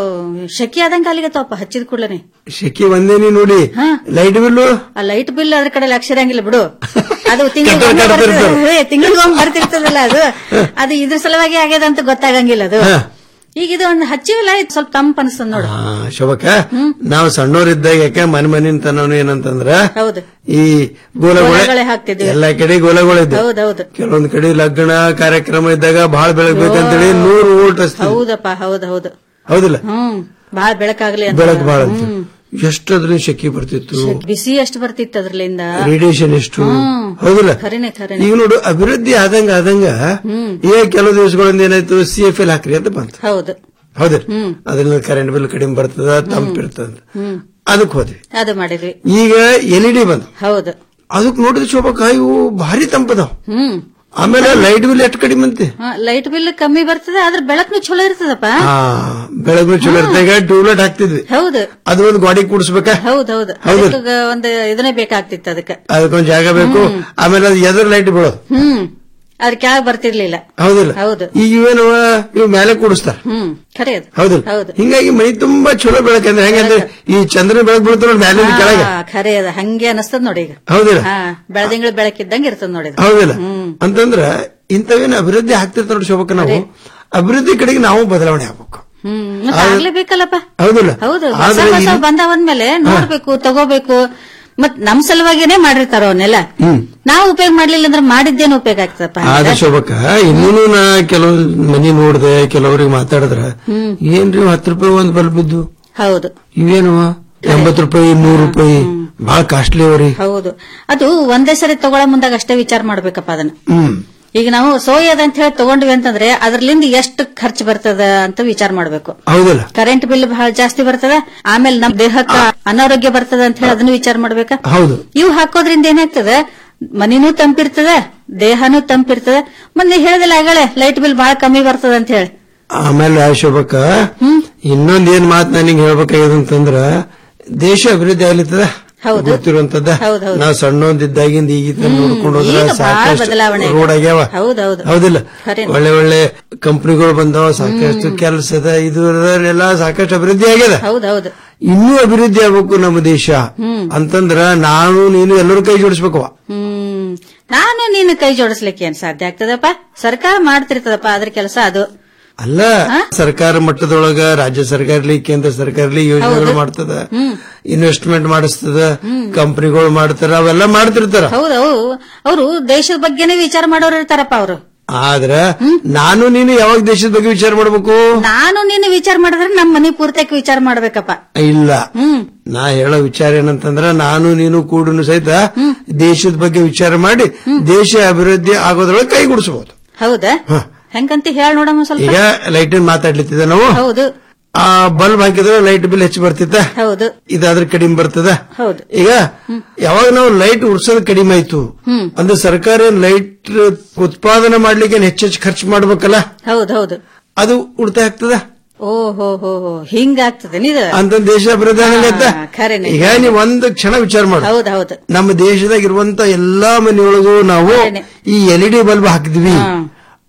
ಶೆಕಿ ಆದಂಗ ಅಲ್ಲಿಗತ್ತವಪ್ಪ ಹಚ್ಚಿದ ಕೂಡಲೇ ಶೆಕಿ ಒಂದೇನಿ ನೋಡಿ ಲೈಟ್ ಬಿಲ್ಲು ಆ ಲೈಟ್ ಬಿಲ್ ಅದ್ರ ಕಡೆ ಲಕ್ಷ ಇರಂಗಿಲ್ಲ ಬಿಡು ಅದು ಕಟ್ಟಡ ಕಟ್ತಿರ್ತಾರೆ. ತಿಂಗಳಿಗೊಮ್ಮೆ ಬರ್ತಿರ್ತದಲ್ಲ ಅದು ಅದು ಇದ್ರ ಸಲುವಾಗಿ ಆಗ್ಯದ ಅಂತ ಗೊತ್ತಾಗಂಗಿಲ್ಲ ಅದು ಈಗ ಇದು ಒಂದು ಹಚ್ಚಿವಲ್ಲ ಇದು ಸ್ವಲ್ಪ ತಂಪ ಅನಿಸ್ತದ ನೋಡು ಆ, ಶೋಭಕ್ಕ ನಾವು ಸಣ್ಣವರಿದ್ದಾಗ ಯಾಕೆ ಮನೆ ಮನಿನ್ ತನನು ಏನಂತಂದ್ರ ಹೌದು ಈ ಗೋಲಗೊಳೆ ಗೋಲಗಳೇ ಹಾಕ್ತಿದ್ವಿ ಎಲ್ಲಾ ಕಡೆ ಗೋಲಗಳಿದ್ವು ಹೌದೌದು ಕೆಲವೊಂದ್ ಕಡೆ ಲಗ್ನ ಕಾರ್ಯಕ್ರಮ ಇದ್ದಾಗ ಬಹಳ ಬೆಳಗ್ಬೇಕಂತೇಳಿ ನೂರು ವೋಲ್ಟ್ ಹಚ್ತೀವಿ ಹೌದಪ್ಪ ಹೌದು ಹೌದು ಹೌದಿಲ್ಲ ಹ್ಮ್ ಬಾಳ ಬೆಳಕಾಗ್ಲಿ ಅಂತ ಬೆಳಕು ಬಹಳ ಹ್ಮ್. ಎಷ್ಟಾದ್ರೂ ಶೆಕಿ ಬರ್ತಿತ್ತು ಬಿಸಿ ಎಷ್ಟು ಬರ್ತಿತ್ತು ಅದ್ರಲಿಂದ ರೇಡಿಯೇಷನ್ ಎಷ್ಟು ಹ್ಮ್. ಹೌದಿಲ್ಲ ಖರೇನೆ ಖರೇನೆ ಈಗ ನೋಡು ಅಭಿವೃದ್ಧಿ ಆದಂಗ ಆದಂಗ ಈಗ ಕೆಲವು ದಿವಸಗಳಿಂದ ಏನಾಯ್ತು ಸಿ ಎಫ್ ಎಲ್ ಹಾಕ್ರಿ ಅಂತ ಬಂತು ಹೌದು ಹೌದಿಲ್ಲ ಅದರಿಂದ ಕರೆಂಟ್ ಬಿಲ್ ಕಡಿಮೆ ಬರ್ತದ ತಂಪಿರ್ತದ ಹ್ಮ್ ಅದಕ್ಕೆ ಹೋದ್ವಿ ಅದು ಮಾಡಿದ್ವಿ ಈಗ ಎಲ್ ಇ ಡಿ ಬಂದು ಹೌದು ಅದಕ್ಕೆ ನೋಡಿದ ಶೋಭಕ್ಕ ಇವು ಭಾರಿ ತಂಪದಾವ್ ಹ್ಮ್ ಆಮೇಲೆ ಲೈಟ್ ಬಿಲ್ ಎಷ್ಟು ಕಡಿಮೆ ಅಂತೆ ಲೈಟ್ ಬಿಲ್ ಕಮ್ಮಿ ಬರ್ತದೆ ಆದ್ರೆ ಬೆಳಕ್ನು ಚಲೋ ಇರ್ತದಪ್ಪ ಆ ಬೆಳಗ್ಗೆ ಚಲೋ ಇರ್ತದೆ ಈಗ ಟ್ಯೂಬ್ಲೈಟ್ ಹಾಕ್ತಿದ್ವಿ ಹೌದು ಅದು ಒಂದು ಗಾಡಿ ಕೂಡಿಸ್ಬೇಕಾ ಹೌದೌದು ಹೌದು. ಅದಕ್ಕೆ ಒಂದು ಇದನ್ನೇ ಬೇಕಾಗ್ತಿತ್ತು ಅದಕ್ಕೆ ಅದಕ್ಕೊಂದು ಜಾಗ ಬೇಕು ಆಮೇಲೆ ಅದು ಎದುರು ಲೈಟ್ ಬೀಳೋದು ಹ್ಮ್ ಅದ್ರ ಕೆಳಗ್ ಬರ್ತಿರ್ಲಿಲ್ಲ ಹೌದಿಲ್ಲ ಹೌದು ಈಗ ಇವೇನು ಇವ್ ಮೇಲೆ ಕೂಡಿಸ್ತಾರ ಹ್ಮ್ ಖರೆ ಅದು ಹೌದಿಲ್ಲ ಹೌದು ಹಿಂಗಾಗಿ ಮನಿ ತುಂಬಾ ಚಲೋ ಬೆಳಕಂದ್ರೆ ಹೆಂಗಂದ್ರೆ ಈ ಚಂದ್ರನ ಬೆಳಕು ಬೀಳ್ತಾರ ಮೇಲೆ ಕೆಳಗೆ ಹಾ, ಖರೆ ಅದ ಹಂಗೆ ಅನಸ್ತದ ನೋಡಿ ಈಗ ಹೌದಿಲ್ಲ ಹಾ ಬೆಳದಿಂಗಳು ಬೆಳಕಿದ್ದಂಗೆ ಇರ್ತದ ನೋಡಿ ಇದು. ಹೌದಿಲ್ಲ ಹ್ಮ್ ಅಂತಂದ್ರ ಇಂಥವೇನು ಅಭಿವೃದ್ಧಿ ಆಗ್ತಿರ್ತಾರ ನೋಡಿ ಶೋಭಕ್ಕ ನಾವು ಅಭಿವೃದ್ಧಿ ಕಡೆಗೆ ನಾವು ಬದಲಾವಣೆ ಆಗ್ಬೇಕು ಹ್ಮ್ ಮತ್ತೆ ಆಗ್ಲೇಬೇಕಲ್ಲಪ್ಪ ಹೌದಿಲ್ಲ ಹೌದು ಹೊಸ ಆದ್ರೆ ಹೊಸ ಇದು- ಬಂದವಂದ್ಮೇಲೆ ನೋಡ್ಬೇಕು ತಗೋಬೇಕು ಮತ್ ನಮ್ ಸಲುವಾಗಿನೇ ಮಾಡಿರ್ತಾರ ಅವನ್ನೆಲ್ಲ ಹ್ಮ್ ನಾವು ಉಪಯೋಗ ಮಾಡ್ಲಿಲ್ಲ ಅಂದ್ರೆ ಮಾಡಿದ್ದೇನು ಉಪಯೋಗ ಆಗ್ತದಪ್ಪ ಆದ್ರೆ ಶೋಭಕ್ಕ ಇನ್ನೂ ನಾ ಕೆಲವ್ ಮನಿ ನೋಡ್ದೆ ಕೆಲವ್ರಿಗೆ ಮಾತಾಡಿದ್ರ ಹ್ಮ್ ಏನ್ರಿ ಹತ್ತು ರೂಪಾಯಿ ಒಂದ್ ಬಲ್ಬ್ ಇದ್ದು ಹೌದು ಇವೇನು ಎಂಬತ್ ರೂಪಾಯಿ ನೂರು ರೂಪಾಯಿ ಬಹಳ ಕಾಸ್ಟ್ಲಿ ಅವ್ರಿ ಹೌದು ಅದು ಒಂದೇ ಸರಿ ತಗೊಳ್ಳೋ ಮುಂದಾಗ ಅಷ್ಟೇ ವಿಚಾರ ಮಾಡ್ಬೇಕಪ್ಪ ಅದನ್ನ ಹ್ಮ್ ಈಗ ನಾವು ಸೋಯದ್ ಅಂತ ಹೇಳಿ ತಗೊಂಡ್ವಿ ಅಂತಂದ್ರೆ ಅದ್ರಲಿಂದ ಎಷ್ಟು ಖರ್ಚು ಬರ್ತದ ಅಂತ ವಿಚಾರ ಮಾಡ್ಬೇಕು ಹೌದಲ್ಲ ಕರೆಂಟ್ ಬಿಲ್ ಬಹಳ ಜಾಸ್ತಿ ಬರ್ತದ ಆಮೇಲೆ ನಮ್ ದೇಹಕ್ಕ ಅನಾರೋಗ್ಯ ಬರ್ತದ ಅಂತ ಹೇಳಿ ಅದನ್ನು ವಿಚಾರ ಮಾಡ್ಬೇಕಾ ಹೌದು ಇವು ಹಾಕೋದ್ರಿಂದ ಏನಾಗ್ತದ ಮನಿನೂ ತಂಪಿರ್ತದ ದೇಹನೂ ತಂಪಿರ್ತದ ಮೊನ್ನೆ ಹೇಳದಿಲ್ಲ ಆಗಳೆ ಲೈಟ್ ಬಿಲ್ ಬಹಳ ಕಮ್ಮಿ ಬರ್ತದ ಅಂತ ಹೇಳಿ ಆಮೇಲೆ ಶೋಭಕ್ಕ ಇನ್ನೊಂದ್ ಏನ್ ಮಾತು ನನಗೆ ಹೇಳ್ಬೇಕಾಗ್ಯದ ಅಂತಂದ್ರ ದೇಶ ಅಭಿವೃದ್ಧಿ ಆಗ್ಲಿತ್ತದ ಹೌದು. ಗೊತ್ತಿರುವಂತದ್ದ ಹೌದೌದು. ನಾವ್ ಸಣ್ಣೊಂದಿದ್ದಾಗಿಂದ ಈಗಿದ್ದ ನೋಡ್ಕೊಂಡು ಹೋದ್ರ ಈಗ ಬಹಳ ಸಾಕಷ್ಟು ಬದಲಾವಣೆ ರೋಡ್ ಆಗ್ಯಾವ ಹೌದೌದು ಹೌದಿಲ್ಲ ಖರೇನೆ. ಒಳ್ಳೆ ಒಳ್ಳೆ ಕಂಪನಿಗಳು ಬಂದಾವ ಸಾಕಷ್ಟು ಕೆಲಸದ ಇದು ಎಲ್ಲ ಸಾಕಷ್ಟು ಅಭಿವೃದ್ಧಿ ಆಗ್ಯದ ಹೌದೌದು ಇನ್ನೂ ಅಭಿವೃದ್ಧಿ ಆಗ್ಬೇಕು ನಮ್ಮ ದೇಶ ಹ್ಮ್. ಅಂತಂದ್ರ ನಾನು ನೀನು ಎಲ್ಲರೂ ಕೈ ಜೋಡಿಸ್ಬೇಕವ ಹ್ಮ್ ನಾನು ನೀನು ಕೈ ಜೋಡಿಸ್ಲಿಕ್ಕೆ ಏನ್ ಸಾಧ್ಯ ಆಗ್ತದಪ್ಪ ಸರ್ಕಾರ ಮಾಡ್ತಿರ್ತದಪ್ಪ ಅದ್ರ ಕೆಲಸ ಅದು ಅಲ್ಲ ಸರ್ಕಾರ ಮಟ್ಟದೊಳಗ ರಾಜ್ಯ ಸರ್ಕಾರ ಇರ್ಲಿ ಕೇಂದ್ರ ಸರ್ಕಾರ ಇರ್ಲಿ ಯೋಜನೆಗಳು ಹೌದು. ಮಾಡ್ತದ ಹ್ಮ್ ಇನ್ವೆಸ್ಟ್ಮೆಂಟ್ ಮಾಡಿಸ್ತದ ಕಂಪನಿಗಳು ಮಾಡ್ತಾರ ಅವೆಲ್ಲ ಮಾಡ್ತಿರ್ತಾರ ಹೌದು ಅವರು ದೇಶದ ಬಗ್ಗೆನೇ ವಿಚಾರ ಮಾಡೋರು ಇರ್ತಾರಪ್ಪ ಅವರು ಆದ್ರ ನಾನು ನೀನು ಯಾವಾಗ ದೇಶದ ಬಗ್ಗೆ ವಿಚಾರ ಮಾಡ್ಬೇಕು ನಾನು ನೀನು ವಿಚಾರ ಮಾಡಿದ್ರೆ ನಮ್ಮ ಮನಿ ಪೂರ್ತಕ್ಕೆ ವಿಚಾರ ಮಾಡ್ಬೇಕಪ್ಪ ಇಲ್ಲ ಹ್ಮ್ ನಾ ಹೇಳೋ ವಿಚಾರ ಏನಂತಂದ್ರ ನಾನು ನೀನು ಕೂಡನು ಸಹಿತ ದೇಶದ ಬಗ್ಗೆ ವಿಚಾರ ಮಾಡಿ ದೇಶ ಅಭಿವೃದ್ಧಿ ಆಗೋದ್ರೊಳಗೆ ಕೈಗೂಡಿಸಬಹುದು ಹೌದಾ ಹೆಂಗಂತ ಹೇಳ ನೋಡಮ್ಮ ಸ್ವಲ್ಪ ಈಗ ಲೈಟ್ ಮಾತಾಡ್ಲಿತ್ತಿದ್ದ ನಾವು ಹೌದು ಆ ಬಲ್ಬ್ ಹಾಕಿದ್ರೆ ಲೈಟ್ ಬಿಲ್ ಹೆಚ್ಚು ಬರ್ತಿತ್ತ ಹೌದು ಇದಾದ್ರೆ ಕಡಿಮೆ ಬರ್ತದ ಹೌದು ಈಗ ಯಾವಾಗ ನಾವು ಲೈಟ್ ಉಡ್ಸೋದು ಕಡಿಮೆ ಆಯ್ತು ಹ್ಮ್ ಅಂದ್ರೆ ಸರ್ಕಾರ ಏನ್ ಲೈಟ್ ಉತ್ಪಾದನೆ ಮಾಡ್ಲಿಕ್ಕೆ ಏನ್ ಹೆಚ್ಚೆಚ್ಚು ಖರ್ಚು ಮಾಡ್ಬೇಕಲ್ಲ ಹೌದು ಹೌದು ಅದು ಉಳಿತಾಯ ಆಗ್ತದ ಓ ಹೋ ಹೋ ಹೋ ಹಿಂಗಾಗ್ತದೆ ಇದು ಅಂತ ದೇಶ ಅಭಿವೃದ್ಧಿ ಆಗಂಗತ್ತ ಹಾ, ಖರೇನೆ. ಈಗ ನೀವ್ ಒಂದು ಕ್ಷಣ ವಿಚಾರ ಮಾಡು ಹೌದು ಹೌದು ನಮ್ಮ ದೇಶದಾಗ ಇರುವಂತ ಎಲ್ಲಾ ಮನೆಯೊಳಗೂ ನಾವು ಈ ಎಲ್ ಇ ಡಿ ಬಲ್ಬ್ ಹಾಕಿದ್ವಿ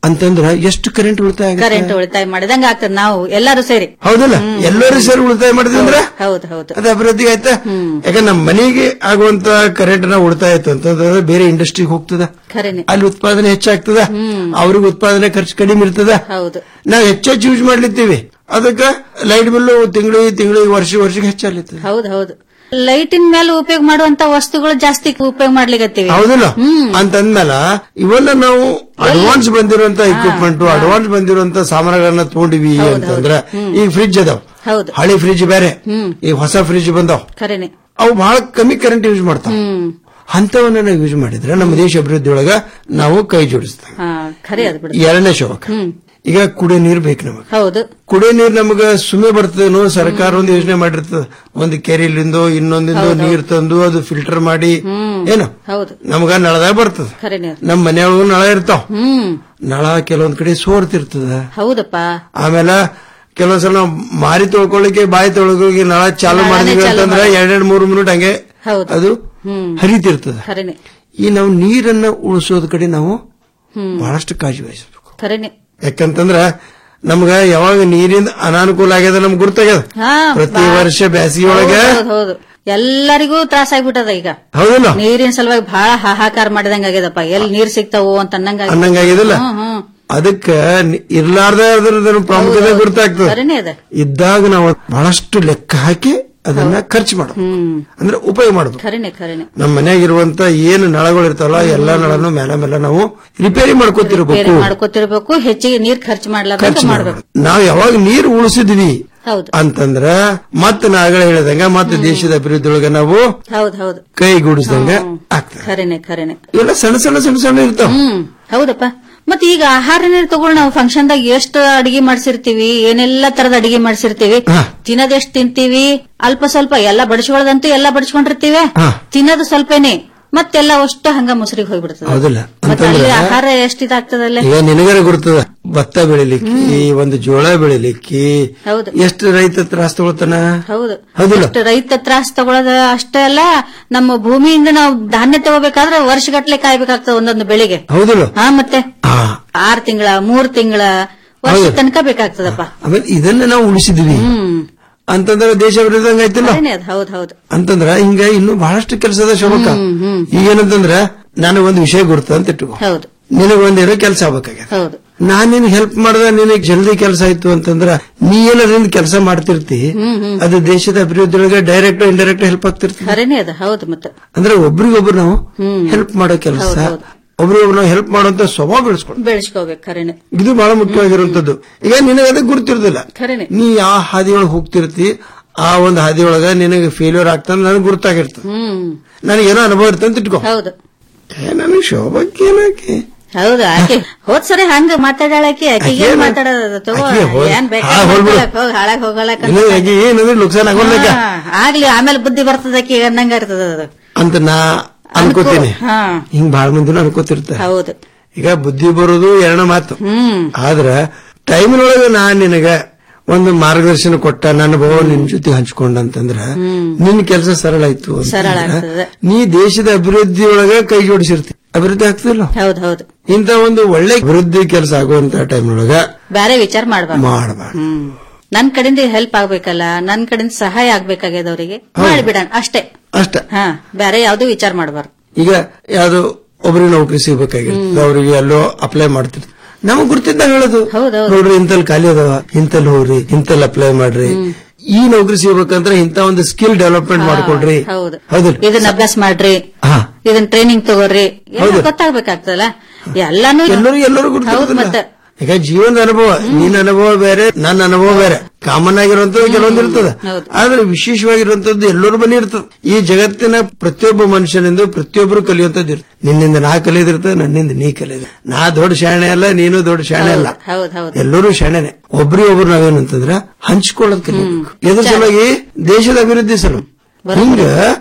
ಅಂತಂದ್ರ ಎಷ್ಟು ಕರೆಂಟ್ ಉಳಿತಾಯ ಆಗುತ್ತೆ? ಕರೆಂಟ್ ಉಳಿತಾಯ ಮಾಡಿದಂಗ ಆಗ್ತದ ನಾವು ಎಲ್ಲರೂ ಸೇರಿ ಹೌದಲ್ಲ ಎಲ್ಲರೂ ಸೇರಿ ಉಳಿತಾಯ ಮಾಡಿದ್ವಿ ಅಂದ್ರೆ ಹೌದು ಹೌದು ಅದು ಅಭಿವೃದ್ಧಿ ಆಯ್ತಾ ಯಾಕಂದ್ರೆ ನಮ್ಮ ಮನೆಗೆ ಆಗುವಂತ ಕರೆಂಟ್ ನ ಉಳಿತಾಯ ಆಯ್ತು ಅಂತಂದ್ರೆ ಬೇರೆ ಇಂಡಸ್ಟ್ರಿಗೆ ಹೋಗ್ತದ ಖರೇನೆ ಅಲ್ಲಿ ಉತ್ಪಾದನೆ ಹೆಚ್ಚಾಗ್ತದ ಅವ್ರಿಗೆ ಉತ್ಪಾದನೆ ಖರ್ಚು ಕಡಿಮೆ ಇರ್ತದ ಹೌದು ನಾವು ಹೆಚ್ಚೆಚ್ಚು ಯೂಸ್ ಮಾಡ್ಲಿತ್ತೀವಿ ಅದಕ್ಕೆ ಲೈಟ್ ಬಿಲ್ಲು ತಿಂಗಳಿಗೆ ತಿಂಗಳಿಗೆ ವರ್ಷ ವರ್ಷಕ್ಕೆ ಹೆಚ್ಚಾಗ್ಲಿತ್ತದ ಹೌದು ಹೌದು ಲೈಟಿನ ಮೇಲೆ ಉಪಯೋಗ ಮಾಡುವಂತ ವಸ್ತುಗಳು ಜಾಸ್ತಿ ಉಪಯೋಗ ಮಾಡ್ಲಿಕತ್ತೀವಿ ಹೌದಿಲ್ಲ ಅಂತಂದ್ಮೇಲ ಇವೆಲ್ಲ ನಾವು ಅಡ್ವಾನ್ಸ್ ಬಂದಿರುವಂತ ಇಕ್ವಿಪ್ಮೆಂಟ್ ಅಡ್ವಾನ್ಸ್ ಬಂದಿರುವಂತ ಸಾಮಾನುಗಳನ್ನ ತಗೊಂಡಿವಿ ಅಂತಂದ್ರ ಈಗ ಫ್ರಿಡ್ಜ್ ಅದಾವ ಹೌದು ಹಳಿ ಫ್ರಿಡ್ಜ್ ಬೇರೆ ಈಗ ಹೊಸ ಫ್ರಿಡ್ಜ್ ಬಂದಾವ್ ಖರೇನೆ ಅವು ಬಹಳ ಕಮ್ಮಿ ಕರೆಂಟ್ ಯೂಸ್ ಮಾಡ್ತಾವ ಹ್ಮ್ ಅಂತವನ್ನ ನಾವು ಯೂಸ್ ಮಾಡಿದ್ರೆ ನಮ್ಮ ದೇಶ ಅಭಿವೃದ್ಧಿ ಒಳಗ ನಾವು ಕೈ ಜೋಡಿಸ್ತೇವೆ ಹಾ ಖರೆ ಅದ್ ಬಿಡು ಎರಡನೇ ಶೋಕ ಹ್ಮ್ ಈಗ ಕುಡಿಯೋ ನೀರು ಬೇಕು ನಮಗೆ ಹೌದು ಕುಡಿಯೋ ನೀರು ನಮಗ ಸುಮ್ಮನೆ ಬರ್ತದೇನೋ ಸರ್ಕಾರ ಒಂದು ಯೋಜನೆ ಮಾಡಿರ್ತದ ಒಂದು ಕೆರೆಲಿಂದ ಇನ್ನೊಂದಿಂದು ನೀರ್ ತಂದು ಅದು ಫಿಲ್ಟರ್ ಮಾಡಿ ಏನು ಹೌದು ನಮಗ ನಳದಾಗ ಬರ್ತದ ಖರೇನೆ ಅದ್. ನಮ್ಮ ಮನೆಯೊಳಗೂ ನಳ ಇರ್ತಾವ ಹ್ಮ್ ನಳ ಕೆಲವೊಂದ್ ಕಡೆ ಸೋರ್ತಿರ್ತದ ಹೌದಪ್ಪ ಆಮೇಲೆ ಕೆಲವೊಂದ್ಸಲ ನಾವು ಮಾರಿ ತೊಳ್ಕೊಳ್ಳಿಕ್ಕೆ ಬಾಯಿ ತೊಳ್ಕೋಗಿ ನಳ ಚಾಲು ನಳನೇ ಮಾಡಿದ್ವಿ ಚಾಲು ಅಂತಂದ್ರೆ ಮಾಡಿ. ಎರಡೆರಡು ಮೂರು ಮಿನಿಟ್ ಹಂಗೆ ಹೌದು ಅದು ಹ್ಮ್ ಹರಿತಿರ್ತದ ಖರೇನೆ ಈ ನಾವು ನೀರನ್ನ ಉಳಿಸೋದ್ ಕಡೆ ನಾವು ಹ್ಮ್ ಬಹಳಷ್ಟು ಕಾಳಜಿ ವಹಿಸಬೇಕು ಖರೇನೆ ಯಾಕಂತಂದ್ರ ನಮ್ಗ ಯಾವಾಗ ನೀರಿನ ಅನಾನುಕೂಲ ಆಗ್ಯದ ನಮ್ಗೆ ಗುರ್ತಾಗ್ಯದ ಹಾ ಪ್ರತಿ ಬಾ- ವರ್ಷ ಬ್ಯಾಸಿಗೆ ಒಳಗ ಹೌದು, ಹೌದು, ಹೌದು ಎಲ್ಲರಿಗೂ ತ್ರಾಸ ಆಗ್ಬಿಟ್ಟದ ಈಗ ಹೌದಿಲ್ಲ ನೀರಿನ ಸಲುವಾಗಿ ಬಹಳ ಹಾಹಾಕಾರ ಮಾಡಿದಂಗ ಆಗ್ಯದಪ್ಪ ಎಲ್ಲಿ ನೀರ್ ಸಿಗ್ತಾವೋ ಅಂತ ಅನ್ನಂಗ ಆಗ್ಯದ. ಅನ್ನಂಗಾಗ್ಯದಿಲ್ಲ ಹ್ಮ್, ಹ್ಮ್. ಅದಕ್ಕ ನಿ- ಇರ್ಲಾರ್ದ ಅದ್ರ ಪ್ರಾಮುಖ್ಯತೆ ಗುರ್ತಾಗ್ತದೆ ಖರೇನೆ ಅದ ಇದ್ದಾಗ ನಾವು ಬಹಳಷ್ಟು ಲೆಕ್ಕ ಹಾಕಿ ಅದನ್ನ ಖರ್ಚು ಮಾಡಬೇಕು ಹ್ಮ್ ಅಂದ್ರೆ ಉಪಯೋಗ ಮಾಡಬೇಕು ಖರೇನೆ ಖರೇನೆ ನಮ್ಮ ಮನೆಯಾಗಿರುವಂತ ಏನು ನಳಗಳು ಇರ್ತಾವಲ್ಲ ಎಲ್ಲಾ ನಳನು ಮೇಲೆ ಮೇಲೆ ನಾವು ರಿಪೇರಿ ಬೇರೆ ಮಾಡ್ಕೋತಿರ್ಬೇಕು ಮಾಡ್ಕೋತಿರ್ಬೇಕು ಹೆಚ್ಚಿಗೆ ನೀರ್ ಖರ್ಚು ಮಾಡ್ಲಾರ್ದಂಗ ಖರ್ಚು ಮಾಡ್ಬೇಕು ನಾವು ಯಾವಾಗ ನೀರು ಉಳಿಸಿದ್ವಿ ಹೌದು ಅಂತಂದ್ರ ಮತ್ತ ನಾಗಳ ಹೇಳಿದಂಗ ಮತ್ತೆ ದೇಶದ ಅಭಿವೃದ್ಧಿ ಒಳಗ ನಾವು ಹೌದು ಹೌದು ಕೈಗೂಡಿಸಿದಂಗ ಆಗ್ತದೆ ಖರೇನೆ ಖರೇನೆ ಇವೆಲ್ಲ ಸಣ್ಣ ಸಣ್ಣ ಸಣ್ಣ ಸಣ್ಣ ಇರ್ತಾವ ಹ್ಮ್ ಹೌದಪ್ಪ ಮತ್ತೆ ಈಗ ಆಹಾರ ನೀರು ತಗೊಂಡು ನಾವು ಫಂಕ್ಷನ್ ದಾಗ ಎಷ್ಟು ಅಡಿಗೆ ಮಾಡ್ಸಿರ್ತೀವಿ ಏನೆಲ್ಲಾ ತರದ ಅಡಿಗೆ ಮಾಡ್ಸಿರ್ತೀವಿ ತಿನ್ನೋದ್ ಎಷ್ಟ್ ತಿಂತೀವಿ ಅಲ್ಪ ಸ್ವಲ್ಪ ಎಲ್ಲ ಬಡಿಸ್ಕೊಳ್ಳೋದಂತೂ ಎಲ್ಲ ಬಡಿಸ್ಕೊಂಡಿರ್ತೀವಿ ತಿನ್ನೋದು ಸ್ವಲ್ಪನೇ ಮತ್ತೆಲ್ಲ ಅಷ್ಟು ಹಂಗ ಮುಸುರಿಗೆ ಹೋಗ್ಬಿಡ್ತದೆ ಹೌದಿಲ್ಲ ಮತ್ತೆ ಅಲ್ಲಿ ಅಂತಂದ್ರ ಆಹಾರ ಎಷ್ಟ್ ಇದಾಗ್ತದಲ್ಲ ಈಗ ನಿನಗರ ಗುರ್ತದ ಭತ್ತ ಬೆಳಿಲಿಕ್ಕೆ ಒಂದು ಜೋಳ ಬೆಳಿಲಿಕ್ಕೆ ಹೌದು ಎಷ್ಟು ರೈತ ತ್ರಾಸ ತಗೊಳ್ತಾನ ಹೌದು ಹೌದಿಲ್ಲ ಅಷ್ಟು ರೈತ ತ್ರಾಸ ತಗೊಳ್ಳೋದ ಅಷ್ಟೇ ಅಲ್ಲ ನಮ್ಮ ಭೂಮಿಯಿಂದ ನಾವು ಧಾನ್ಯ ತಗೋಬೇಕಾದ್ರೆ ವರ್ಷಗಟ್ಲೆ ಕಾಯ್ಬೇಕಾಗ್ತದೆ ಒಂದೊಂದು ಬೆಳೆಗೆ ಹೌದಿಲ್ಲ ಹಾ ಮತ್ತೆ ಆರ್ ತಿಂಗಳ ಮೂರ್ ತಿಂಗಳ ವರ್ಷ ಹೌದು. ತನಕ ಬೇಕಾಗ್ತದಪ್ಪ ಆಮೇಲೆ ಇದನ್ನ ನಾವು ಉಳಿಸಿದ್ವಿ ಹ್ಮ್ ಅಂತಂದ್ರೆ ದೇಶ ಅಭಿವೃದ್ಧಿ ಆಯ್ತಿಲ್ಲ ಖರೇನೆ ಅದ್ ಹೌದ್ ಹೌದು ಅಂತಂದ್ರ ಹಿಂಗ ಇನ್ನು ಬಹಳಷ್ಟು ಕೆಲಸದ ಶೋಭಕ ಈಗೇನಂತಂದ್ರ ನನಗೆ ಒಂದು ವಿಷಯ ಗುರ್ತ ಅಂತ ಇಟ್ಟುಕೋ ಹೌದು ನಿನಗೆ ಒಂದೇನೋ ಕೆಲಸ ಆಗ್ಬೇಕಾಗ್ಯದ ಹೌದು ನಾನ್ ನಿನ್ ಹೆಲ್ಪ್ ಮಾಡ್ದ ನಿನಗೆ ಜಲ್ದಿ ಕೆಲಸ ಆಯ್ತು ಅಂತಂದ್ರ ನೀ ಏನರಿಂದ ಕೆಲಸ ಮಾಡ್ತಿರ್ತಿ ಹ್ಮ್ ಹ್ಮ್ ಅದು ದೇಶದ ಅಭಿವೃದ್ಧಿಯೊಳಗೆ ಡೈರೆಕ್ಟ್ ಇಂಡೈರೆಕ್ಟ್ ಹೆಲ್ಪ್ ಆಗ್ತಿರ್ತಿ ಖರೇನೆ ಅದ ಹೌದು ಮತ್ತೆ ಅಂದ್ರೆ ಒಬ್ರಿಗೊಬ್ರು ನಾವು ಹ್ಮ್ ಹೆಲ್ಪ್ ಮಾಡೋ ಕೆಲಸ ಹೌದ್ ಹೌದ್. ಒಬ್ರಿಗೊಬ್ರು ನಾವು ಹೆಲ್ಪ್ ಮಾಡುವಂತ ಸ್ವಭಾವ ಬೆಳೆಸ್ಕೊಂಡು ಬೆಳೆಸ್ಕೋಬೇಕು ಖರೇನೆ ಇದು ಬಹಳ ಮುಖ್ಯವಾಗಿರುವಂತದ್ದು ಈಗ ನಿನಗೆ ಅದಕ್ಕೆ ಗುರ್ತಿರ್ದಿಲ್ಲ ಖರೇನೆ ನೀ ಯಾವ ಹಾದಿಯೊಳಗೆ ಹೋಗ್ತಿರ್ತಿ ಆ ಒಂದು ಹಾದಿಯೊಳಗ ನಿನಗೆ ಫೇಲ್ಯೂರ್ ಆಗ್ತಂದ್ ನನಗೆ ಗುರ್ತಾಗಿರ್ತದೆ ಹ್ಮ್ ನನಗೇನೋ ಅನುಭವ ಇರ್ತಂತ ಅಂತ ಇಟ್ಕೋ ಹೌದು ಏ, ನನಗೆ ಶೋಭಕ್ಕೆ ಏನಾಕಿ ಹೌದು ಆಕೆ ಹೋದ್ ಸರಿ ಹಂಗ ಮಾತಾಡಾಳಕಿ ಆಕೆ ಏನ್ ಆಕೆ ಮಾತಾಡೋದು ತಗೋ ಆಕೆ ಹೋಗ್- ಏನ್ ಹಾಳ್ ಹೋಗ್ಬಿಡು. ಹೋಗಿ ಹಾಳಾಗ್ ಹೋಗಲಕ್ಕ ಇಲ್ಲ, ಆಕಿ ಏನಂದ್ರೆ ನುಕ್ಸಾನ್ ಆಗೋಲ್ಲಕ ಆಗ್ಲಿ ಆಮೇಲೆ ಬುದ್ಧಿ ಬರ್ತದ ಆಕಿ ಅನ್ನಂಗ ಇರ್ತದ ಅದು ಅಂತ ನಾ ಅನ್ಕೋತೀನಿ ಹಾ ಹಿಂಗ್ ಬಾಳ ಮಂದಿನೂ ಅನ್ಕೋತಿರ್ತಾರೆ ಹೌದು ಈಗ ಬುದ್ಧಿ ಬರೋದು ಎರಡ ಮಾತು ಹ್ಮ್ ಆದ್ರ ಟೈಮಿನೊಳಗ ನಾನ್ ನಿನಗ ಒಂದು ಮಾರ್ಗದರ್ಶನ ಕೊಟ್ಟ ನನ್ನ ಅನುಭವ ನಿನ್ ಜೊತೆ ಹಂಚ್ಕೊಂಡ ಅಂತಂದ್ರ ನಿನ್ ಕೆಲಸ ಸರಳ ಆಯ್ತು ಅಂತಂದ್ರ ಸರಳ ಆಗ್ತದೆ. ನೀ ದೇಶದ ಅಭಿವೃದ್ಧಿ ಒಳಗ ಕೈ ಜೋಡಿಸಿರ್ತಿ ಅಭಿವೃದ್ಧಿ ಆಗ್ತಿಲ್ಲ ಹೌದ್ ಹೌದು ಇಂತ ಒಂದು ಒಳ್ಳೆ ಅಭಿವೃದ್ಧಿ ಕೆಲಸ ಆಗುವಂತ ಟೈಮ್ನೊಳಗ ಬ್ಯಾರೆ ವಿಚಾರ ಮಾಡ್ಬಾರ್ದು ಮಾಡಬಾರ್ದು ಹ್ಮ್ ನನ್ ಕಡೆಯಿಂದ ಹೆಲ್ಪ್ ಆಗ್ಬೇಕಲ್ಲ ನನ್ ಕಡೆಯಿಂದ ಸಹಾಯ ಆಗ್ಬೇಕಾಗ್ಯದ ಅವರಿಗೆ ಮಾಡಿಬಿಡಣ ಅಷ್ಟೇ ಅಷ್ಟ ಹಾ ಬೇರೆ ಯಾವ್ದು ವಿಚಾರ ಮಾಡಬಾರ್ದು ಈಗ ಯಾವ್ದು ಒಬ್ರಿಗೆ ನೌಕರಿ ಸಿಗ್ಬೇಕಾಗಿರ್ತದೆ ಅವ್ರಿಗೆ ಎಲ್ಲೋ ಅಪ್ಲೈ ಮಾಡ್ತಿರ್ತಾರೆ ನಮಗ್ ಗುರ್ತಿದ್ದಾಗ ಹೇಳೋದು ನೋಡ್ರಿ ಇಂತಲ್ಲಿ ಖಾಲಿ ಅದಾವ ಇಂತಲ್ಲಿ ಹೋಗ್ರಿ ಇಂತಲ್ಲಿ ಅಪ್ಲೈ ಮಾಡ್ರಿ ಈ ನೌಕರಿ ಸಿಗ್ಬೇಕಂದ್ರೆ ಇಂತ ಒಂದು ಸ್ಕಿಲ್ ಡೆವಲಪ್ಮೆಂಟ್ ಮಾಡ್ಕೊಳ್ರಿ ಹೌದು ಹೌದಿಲ್ಲ ಇದನ್ನ ಅಭ್ಯಾಸ ಮಾಡ್ರಿ ಹಾ. ಇದನ್ನ ಟ್ರೈನಿಂಗ್ ತಗೋರಿ ಎಲ್ಲ ಹೌದು. ಗೊತ್ತಾಗ್ಬೇಕಾಗ್ತದಲ್ಲ ಎಲ್ಲಾನು ಎಲ್ಲರೂ ಎಲ್ಲರೂ ಹೌದು ಗುರ್ತಿರೋದಿಲ್ಲ ಮತ್ತೆ ಈಗ ಜೀವನದ ಅನುಭವ ನಿನ್ನ ಅನುಭವ ಬೇರೆ ನನ್ನ ಅನುಭವ ಬೇರೆ ಕಾಮನ್ ಆಗಿರುವಂತದ್ದು ಕೆಲವೊಂದು ಇರ್ತದ ಆದ್ರೆ ವಿಶೇಷವಾಗಿರುವಂತದ್ದು ಎಲ್ಲರ ಬಳಿ ಇರ್ತದೆ ಈ ಜಗತ್ತಿನ ಪ್ರತಿಯೊಬ್ಬ ಮನುಷ್ಯನಿಂದ ಪ್ರತಿಯೊಬ್ಬರು ಕಲಿಯುವಂತದ್ದು ಇರ್ತದೆ ನಿನ್ನಿಂದ ನಾ ಕಲಿಯೋದಿರ್ತದೆ ನನ್ನಿಂದ ನೀ ಕಲಿಯೋದು ನಾ ದೊಡ್ಡ ಶಾಣೆ ಅಲ್ಲ ನೀನು ದೊಡ್ಡ ಶಾಣೆ ಅಲ್ಲ ಹೌದ್ ಹೌದು ಎಲ್ಲರೂ ಶಾಣೆನೆ ಒಬ್ರಿ ಒಬ್ರು ನಾವೇನಂತಂದ್ರ ಹಂಚ್ಕೊಳ್ಳೋದ್ ಕಲಿಬೇಕು ಎದ್ರ ಸಲುವಾಗಿ ದೇಶದ ಅಭಿವೃದ್ಧಿ ಸಲ ಹಿಂಗ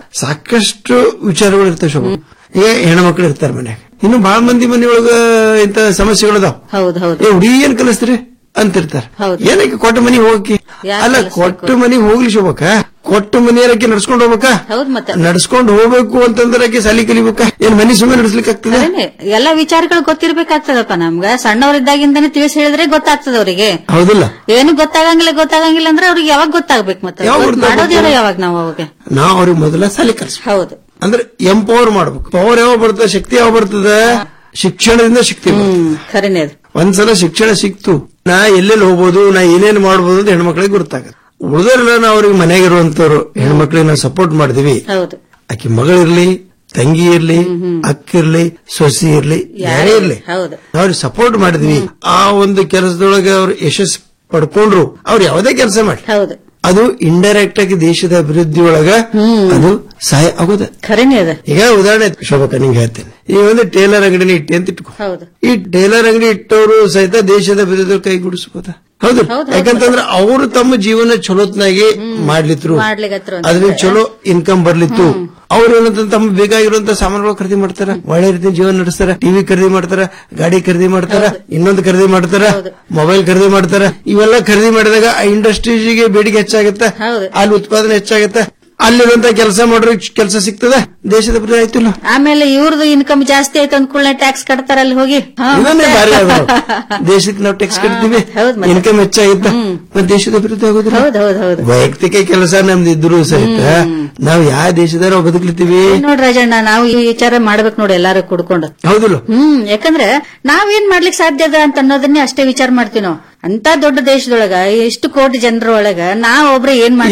ಸಾಕಷ್ಟು ವಿಚಾರಗಳು ಇರ್ತವೆ ಶೋಭ ಈಗ ಹೆಣ್ಮಕ್ಳು ಇರ್ತಾರ ಮನ್ಯಾಗ ಇನ್ನು ಬಹಳ ಮಂದಿ ಮನೆಯೊಳಗ ಇಂತ ಸಮಸ್ಯೆಗಳದಾವ್ ಹೌದ್ ಹೌದು ಏ ಹುಡುಗಿ ಏನ್ ಕಲಿಸ್ತೀರಿ ಅಂತಿರ್ತಾರೆ ಏನಕ್ಕೆ ಕೊಟ್ಟ ಮನಿ ಹೋಗಕ್ಕೆ ಅಲ್ಲ ಕೊಟ್ಟ ಮನಿ ಹೋಗ್ಲಿ ಶೋಭಕ್ಕ ಕೊಟ್ಟ ಮನೆಯರಕ್ಕೆ ನಡ್ಸ್ಕೊಂಡು ಹೋಗ್ಬೇಕಾ ಹೌದ್ ಮತ್ತೆ ನಡ್ಸ್ಕೊಂಡು ಹೋಗ್ಬೇಕು ಅಂತಂದ್ರೆ ಆಕೆ ಸಾಲಿ ಕಲಿಬೇಕಾ ಏನ್ ಮನಿ ಸುಮ್ಮನೆ ನಡ್ಸ್ಲಿಕ್ಕೆ ಆಗ್ತದೆ ಅದೇನೆ, ಎಲ್ಲಾ ವಿಚಾರಗಳು ಗೊತ್ತಿರ್ಬೇಕಾಗ್ತದಪ್ಪ ನಮ್ಗ ಸಣ್ಣವರಿದ್ದಾಗಿಂದಾನೆ ತಿಳಿಸಿ ಹೇಳಿದ್ರೆ ಗೊತ್ತಾಗ್ತದ ಅವರಿಗೆ ಹೌದಿಲ್ಲ ಏನು ಗೊತ್ತಾಗಂಗಿಲ್ಲ ಗೊತ್ತಾಗಂಗಿಲ್ಲ ಅಂದ್ರೆ ಅವ್ರಿಗೆ ಯಾವಾಗ ಗೊತ್ತಾಗ್ಬೇಕು ಮತ್ತೆ ಯಾವಾಗ ಗೊತ್ತಾಗ್ಬೇಕು? ಮಾಡೋದಿಲ್ಲ ಯಾವಾಗ ನಾವು ಅವಾಗ ನಾವ್ ಅವ್ರಿಗೆ ಮೊದಲ ಸಾಲಿ ಕಲ್ಸ್ ಹೌದು ಅಂದ್ರೆ ಎಂಪವರ್ ಮಾಡ್ಬೇಕು ಪವರ್ ಯಾವ ಬರ್ತದೆ ಶಕ್ತಿ ಯಾವ ಬರ್ತದೆ ಶಿಕ್ಷಣದಿಂದ ಶಕ್ತಿ ಬರ್ತದೆ ಖರೇನೆ ಅದು ಒಂದ್ಸಲ ಶಿಕ್ಷಣ ಸಿಕ್ತು ನಾ ಎಲ್ಲೆಲ್ಲಿ ಹೋಗ್ಬೋದು ನಾ ಏನೇನ್ ಮಾಡ್ಬೋದು ಅಂತ ಹೆಣ್ಮಕ್ಳಿಗೆ ಗೊತ್ತಾಗತ್ತೆ ಉಳಿದರೆಲ್ಲ ನಾವು ಅವ್ರಿಗೆ ಮನೆಗೆ ಇರುವಂತವ್ರು ಹೆಣ್ಮಕ್ಳಿಗೆ ನಾವು ಸಪೋರ್ಟ್ ಮಾಡಿದೀವಿ ಹೌದು ಆಕಿ ಮಗಳಿರ್ಲಿ ತಂಗಿ ಇರ್ಲಿ ಅಕ್ಕ ಇರ್ಲಿ ಸೊಸಿ ಇರ್ಲಿ ಯಾರೇ ಇರ್ಲಿ ಹೌದು ಅವ್ರಿಗೆ ಸಪೋರ್ಟ್ ಮಾಡಿದ್ವಿ ಆ ಒಂದು ಕೆಲಸದೊಳಗೆ ಅವ್ರು ಯಶಸ್ ಪಡ್ಕೊಂಡ್ರು ಅವ್ರು ಯಾವುದೇ ಕೆಲಸ ಮಾಡಿ ಹೌದು ಅದು ಇಂಡೈರೆಕ್ಟ್ ಆಗಿ ದೇಶದ ಅಭಿವೃದ್ಧಿ ಒಳಗ ಅದು ಸಹಾಯ ಆಗೋದ ಖರೇನೆ ಅದ ಈಗ ಉದಾಹರಣೆ ಶೋಭಕ ನಿಂಗೆ ಹೇಳ್ತೇನೆ ಈ ಒಂದು ಟೇಲರ್ ಅಂಗಡಿನ ಇಟ್ಟಿ ಅಂತ ಇಟ್ಕೊ ಹೌದು ಈ ಟೇಲರ್ ಅಂಗಡಿ ಇಟ್ಟವರು ಸಹಿತ ದೇಶದ ಅಭಿವೃದ್ಧಿ ಕೈಗೂಡಿಸಬಹುದ ಹೌದು ಯಾಕಂತಂದ್ರೆ ಅವರು ತಮ್ಮ ಜೀವನ ಚಲೋತ್ನಾಗಿ ಮಾಡ್ಲಿತ್ರು ಮಾಡ್ಲಿಕತ್ರು ಅಂತ. ಅದ್ರಿಂದ ಚಲೋ ಇನ್ಕಮ್ ಬರ್ಲಿತ್ತು ಅವ್ರು ಏನಂತ ತಮ್ಮ ಬೇಕಾಗಿರುವಂತ ಸಾಮಾನುಗಳು ಖರೀದಿ ಮಾಡ್ತಾರ ಒಳ್ಳೆ ರೀತಿ ಜೀವನ ನಡೆಸ್ತಾರ ಟಿವಿ ಖರೀದಿ ಮಾಡ್ತಾರ ಗಾಡಿ ಖರೀದಿ ಮಾಡ್ತಾರ ಇನ್ನೊಂದು ಖರೀದಿ ಮಾಡ್ತಾರ ಮೊಬೈಲ್ ಖರೀದಿ ಮಾಡ್ತಾರ ಇವೆಲ್ಲ ಖರೀದಿ ಮಾಡಿದಾಗ ಆ ಇಂಡಸ್ಟ್ರೀಸ್ಗೆ ಬೇಡಿಕೆ ಹೆಚ್ಚಾಗತ್ತ ಅಲ್ಲಿ ಉತ್ಪಾದನೆ ಹೆಚ್ಚಾಗತ್ತ ಅಲ್ಲಿರುವಂತ ಕೆಲಸ ಮಾಡೋರಿಗೆ ಕೆಲಸ ಸಿಗ್ತದ ದೇಶದ ಅಭಿವೃದ್ಧಿ ಆಯ್ತಿಲ್ಲ ಆಮೇಲೆ ಇವ್ರದ್ದು ಇನ್ಕಮ್ ಜಾಸ್ತಿ ಆಯ್ತು ಅಂದ ಕೂಡಲೇ ಟ್ಯಾಕ್ಸ್ ಕಟ್ತಾರ ಅಲ್ಲಿ ಹೋಗಿ ಹಾ. ಇದನ್ನೇ ಭಾರಿ ಅದು. ದೇಶಕ್ಕೆ ನಾವು ಟ್ಯಾಕ್ಸ್ ಕಟ್ತೀವಿ ಇನ್ಕಮ್ ಹೆಚ್ಚಾಗಿತ್ತ ಮತ್ತೆ ದೇಶದ ಅಭಿವೃದ್ಧಿ ಆಗೋದಿಲ್ಲ ಹೌದ್ ಹೌದ್ ಹೌದು ವೈಯಕ್ತಿಕ ಕೆಲಸ ನಮ್ದು ಇದ್ರು ಸಹಿತ ನಾವು ಯಾವ ದೇಶದಾರ ಬದುಕ್ಲಿತ್ತೀವಿ ನೋಡ್ ರಾಜಣ್ಣ ನಾವು ಈ ವಿಚಾರ ಮಾಡ್ಬೇಕು ನೋಡಿ ಎಲ್ಲಾರು ಕುಡ್ಕೊಂಡು ಹೌದಿಲ್ಲ ಹ್ಮ್ ಯಾಕಂದ್ರೆ ನಾವೇನ್ ಮಾಡ್ಲಿಕ್ಕೆ ಸಾಧ್ಯ ಅದ ಅಂತ ಅನ್ನೋದನ್ನೇ ಅಷ್ಟೇ ವಿಚಾರ ಮಾಡ್ತೀವಿ ನಾವು ಅಂತ ದೊಡ್ಡ ದೇಶದೊಳಗ ಎಷ್ಟು ಕೋಟಿ ಜನರ ಒಳಗ ನಾವ್ ಒಬ್ರೆ ಏನ್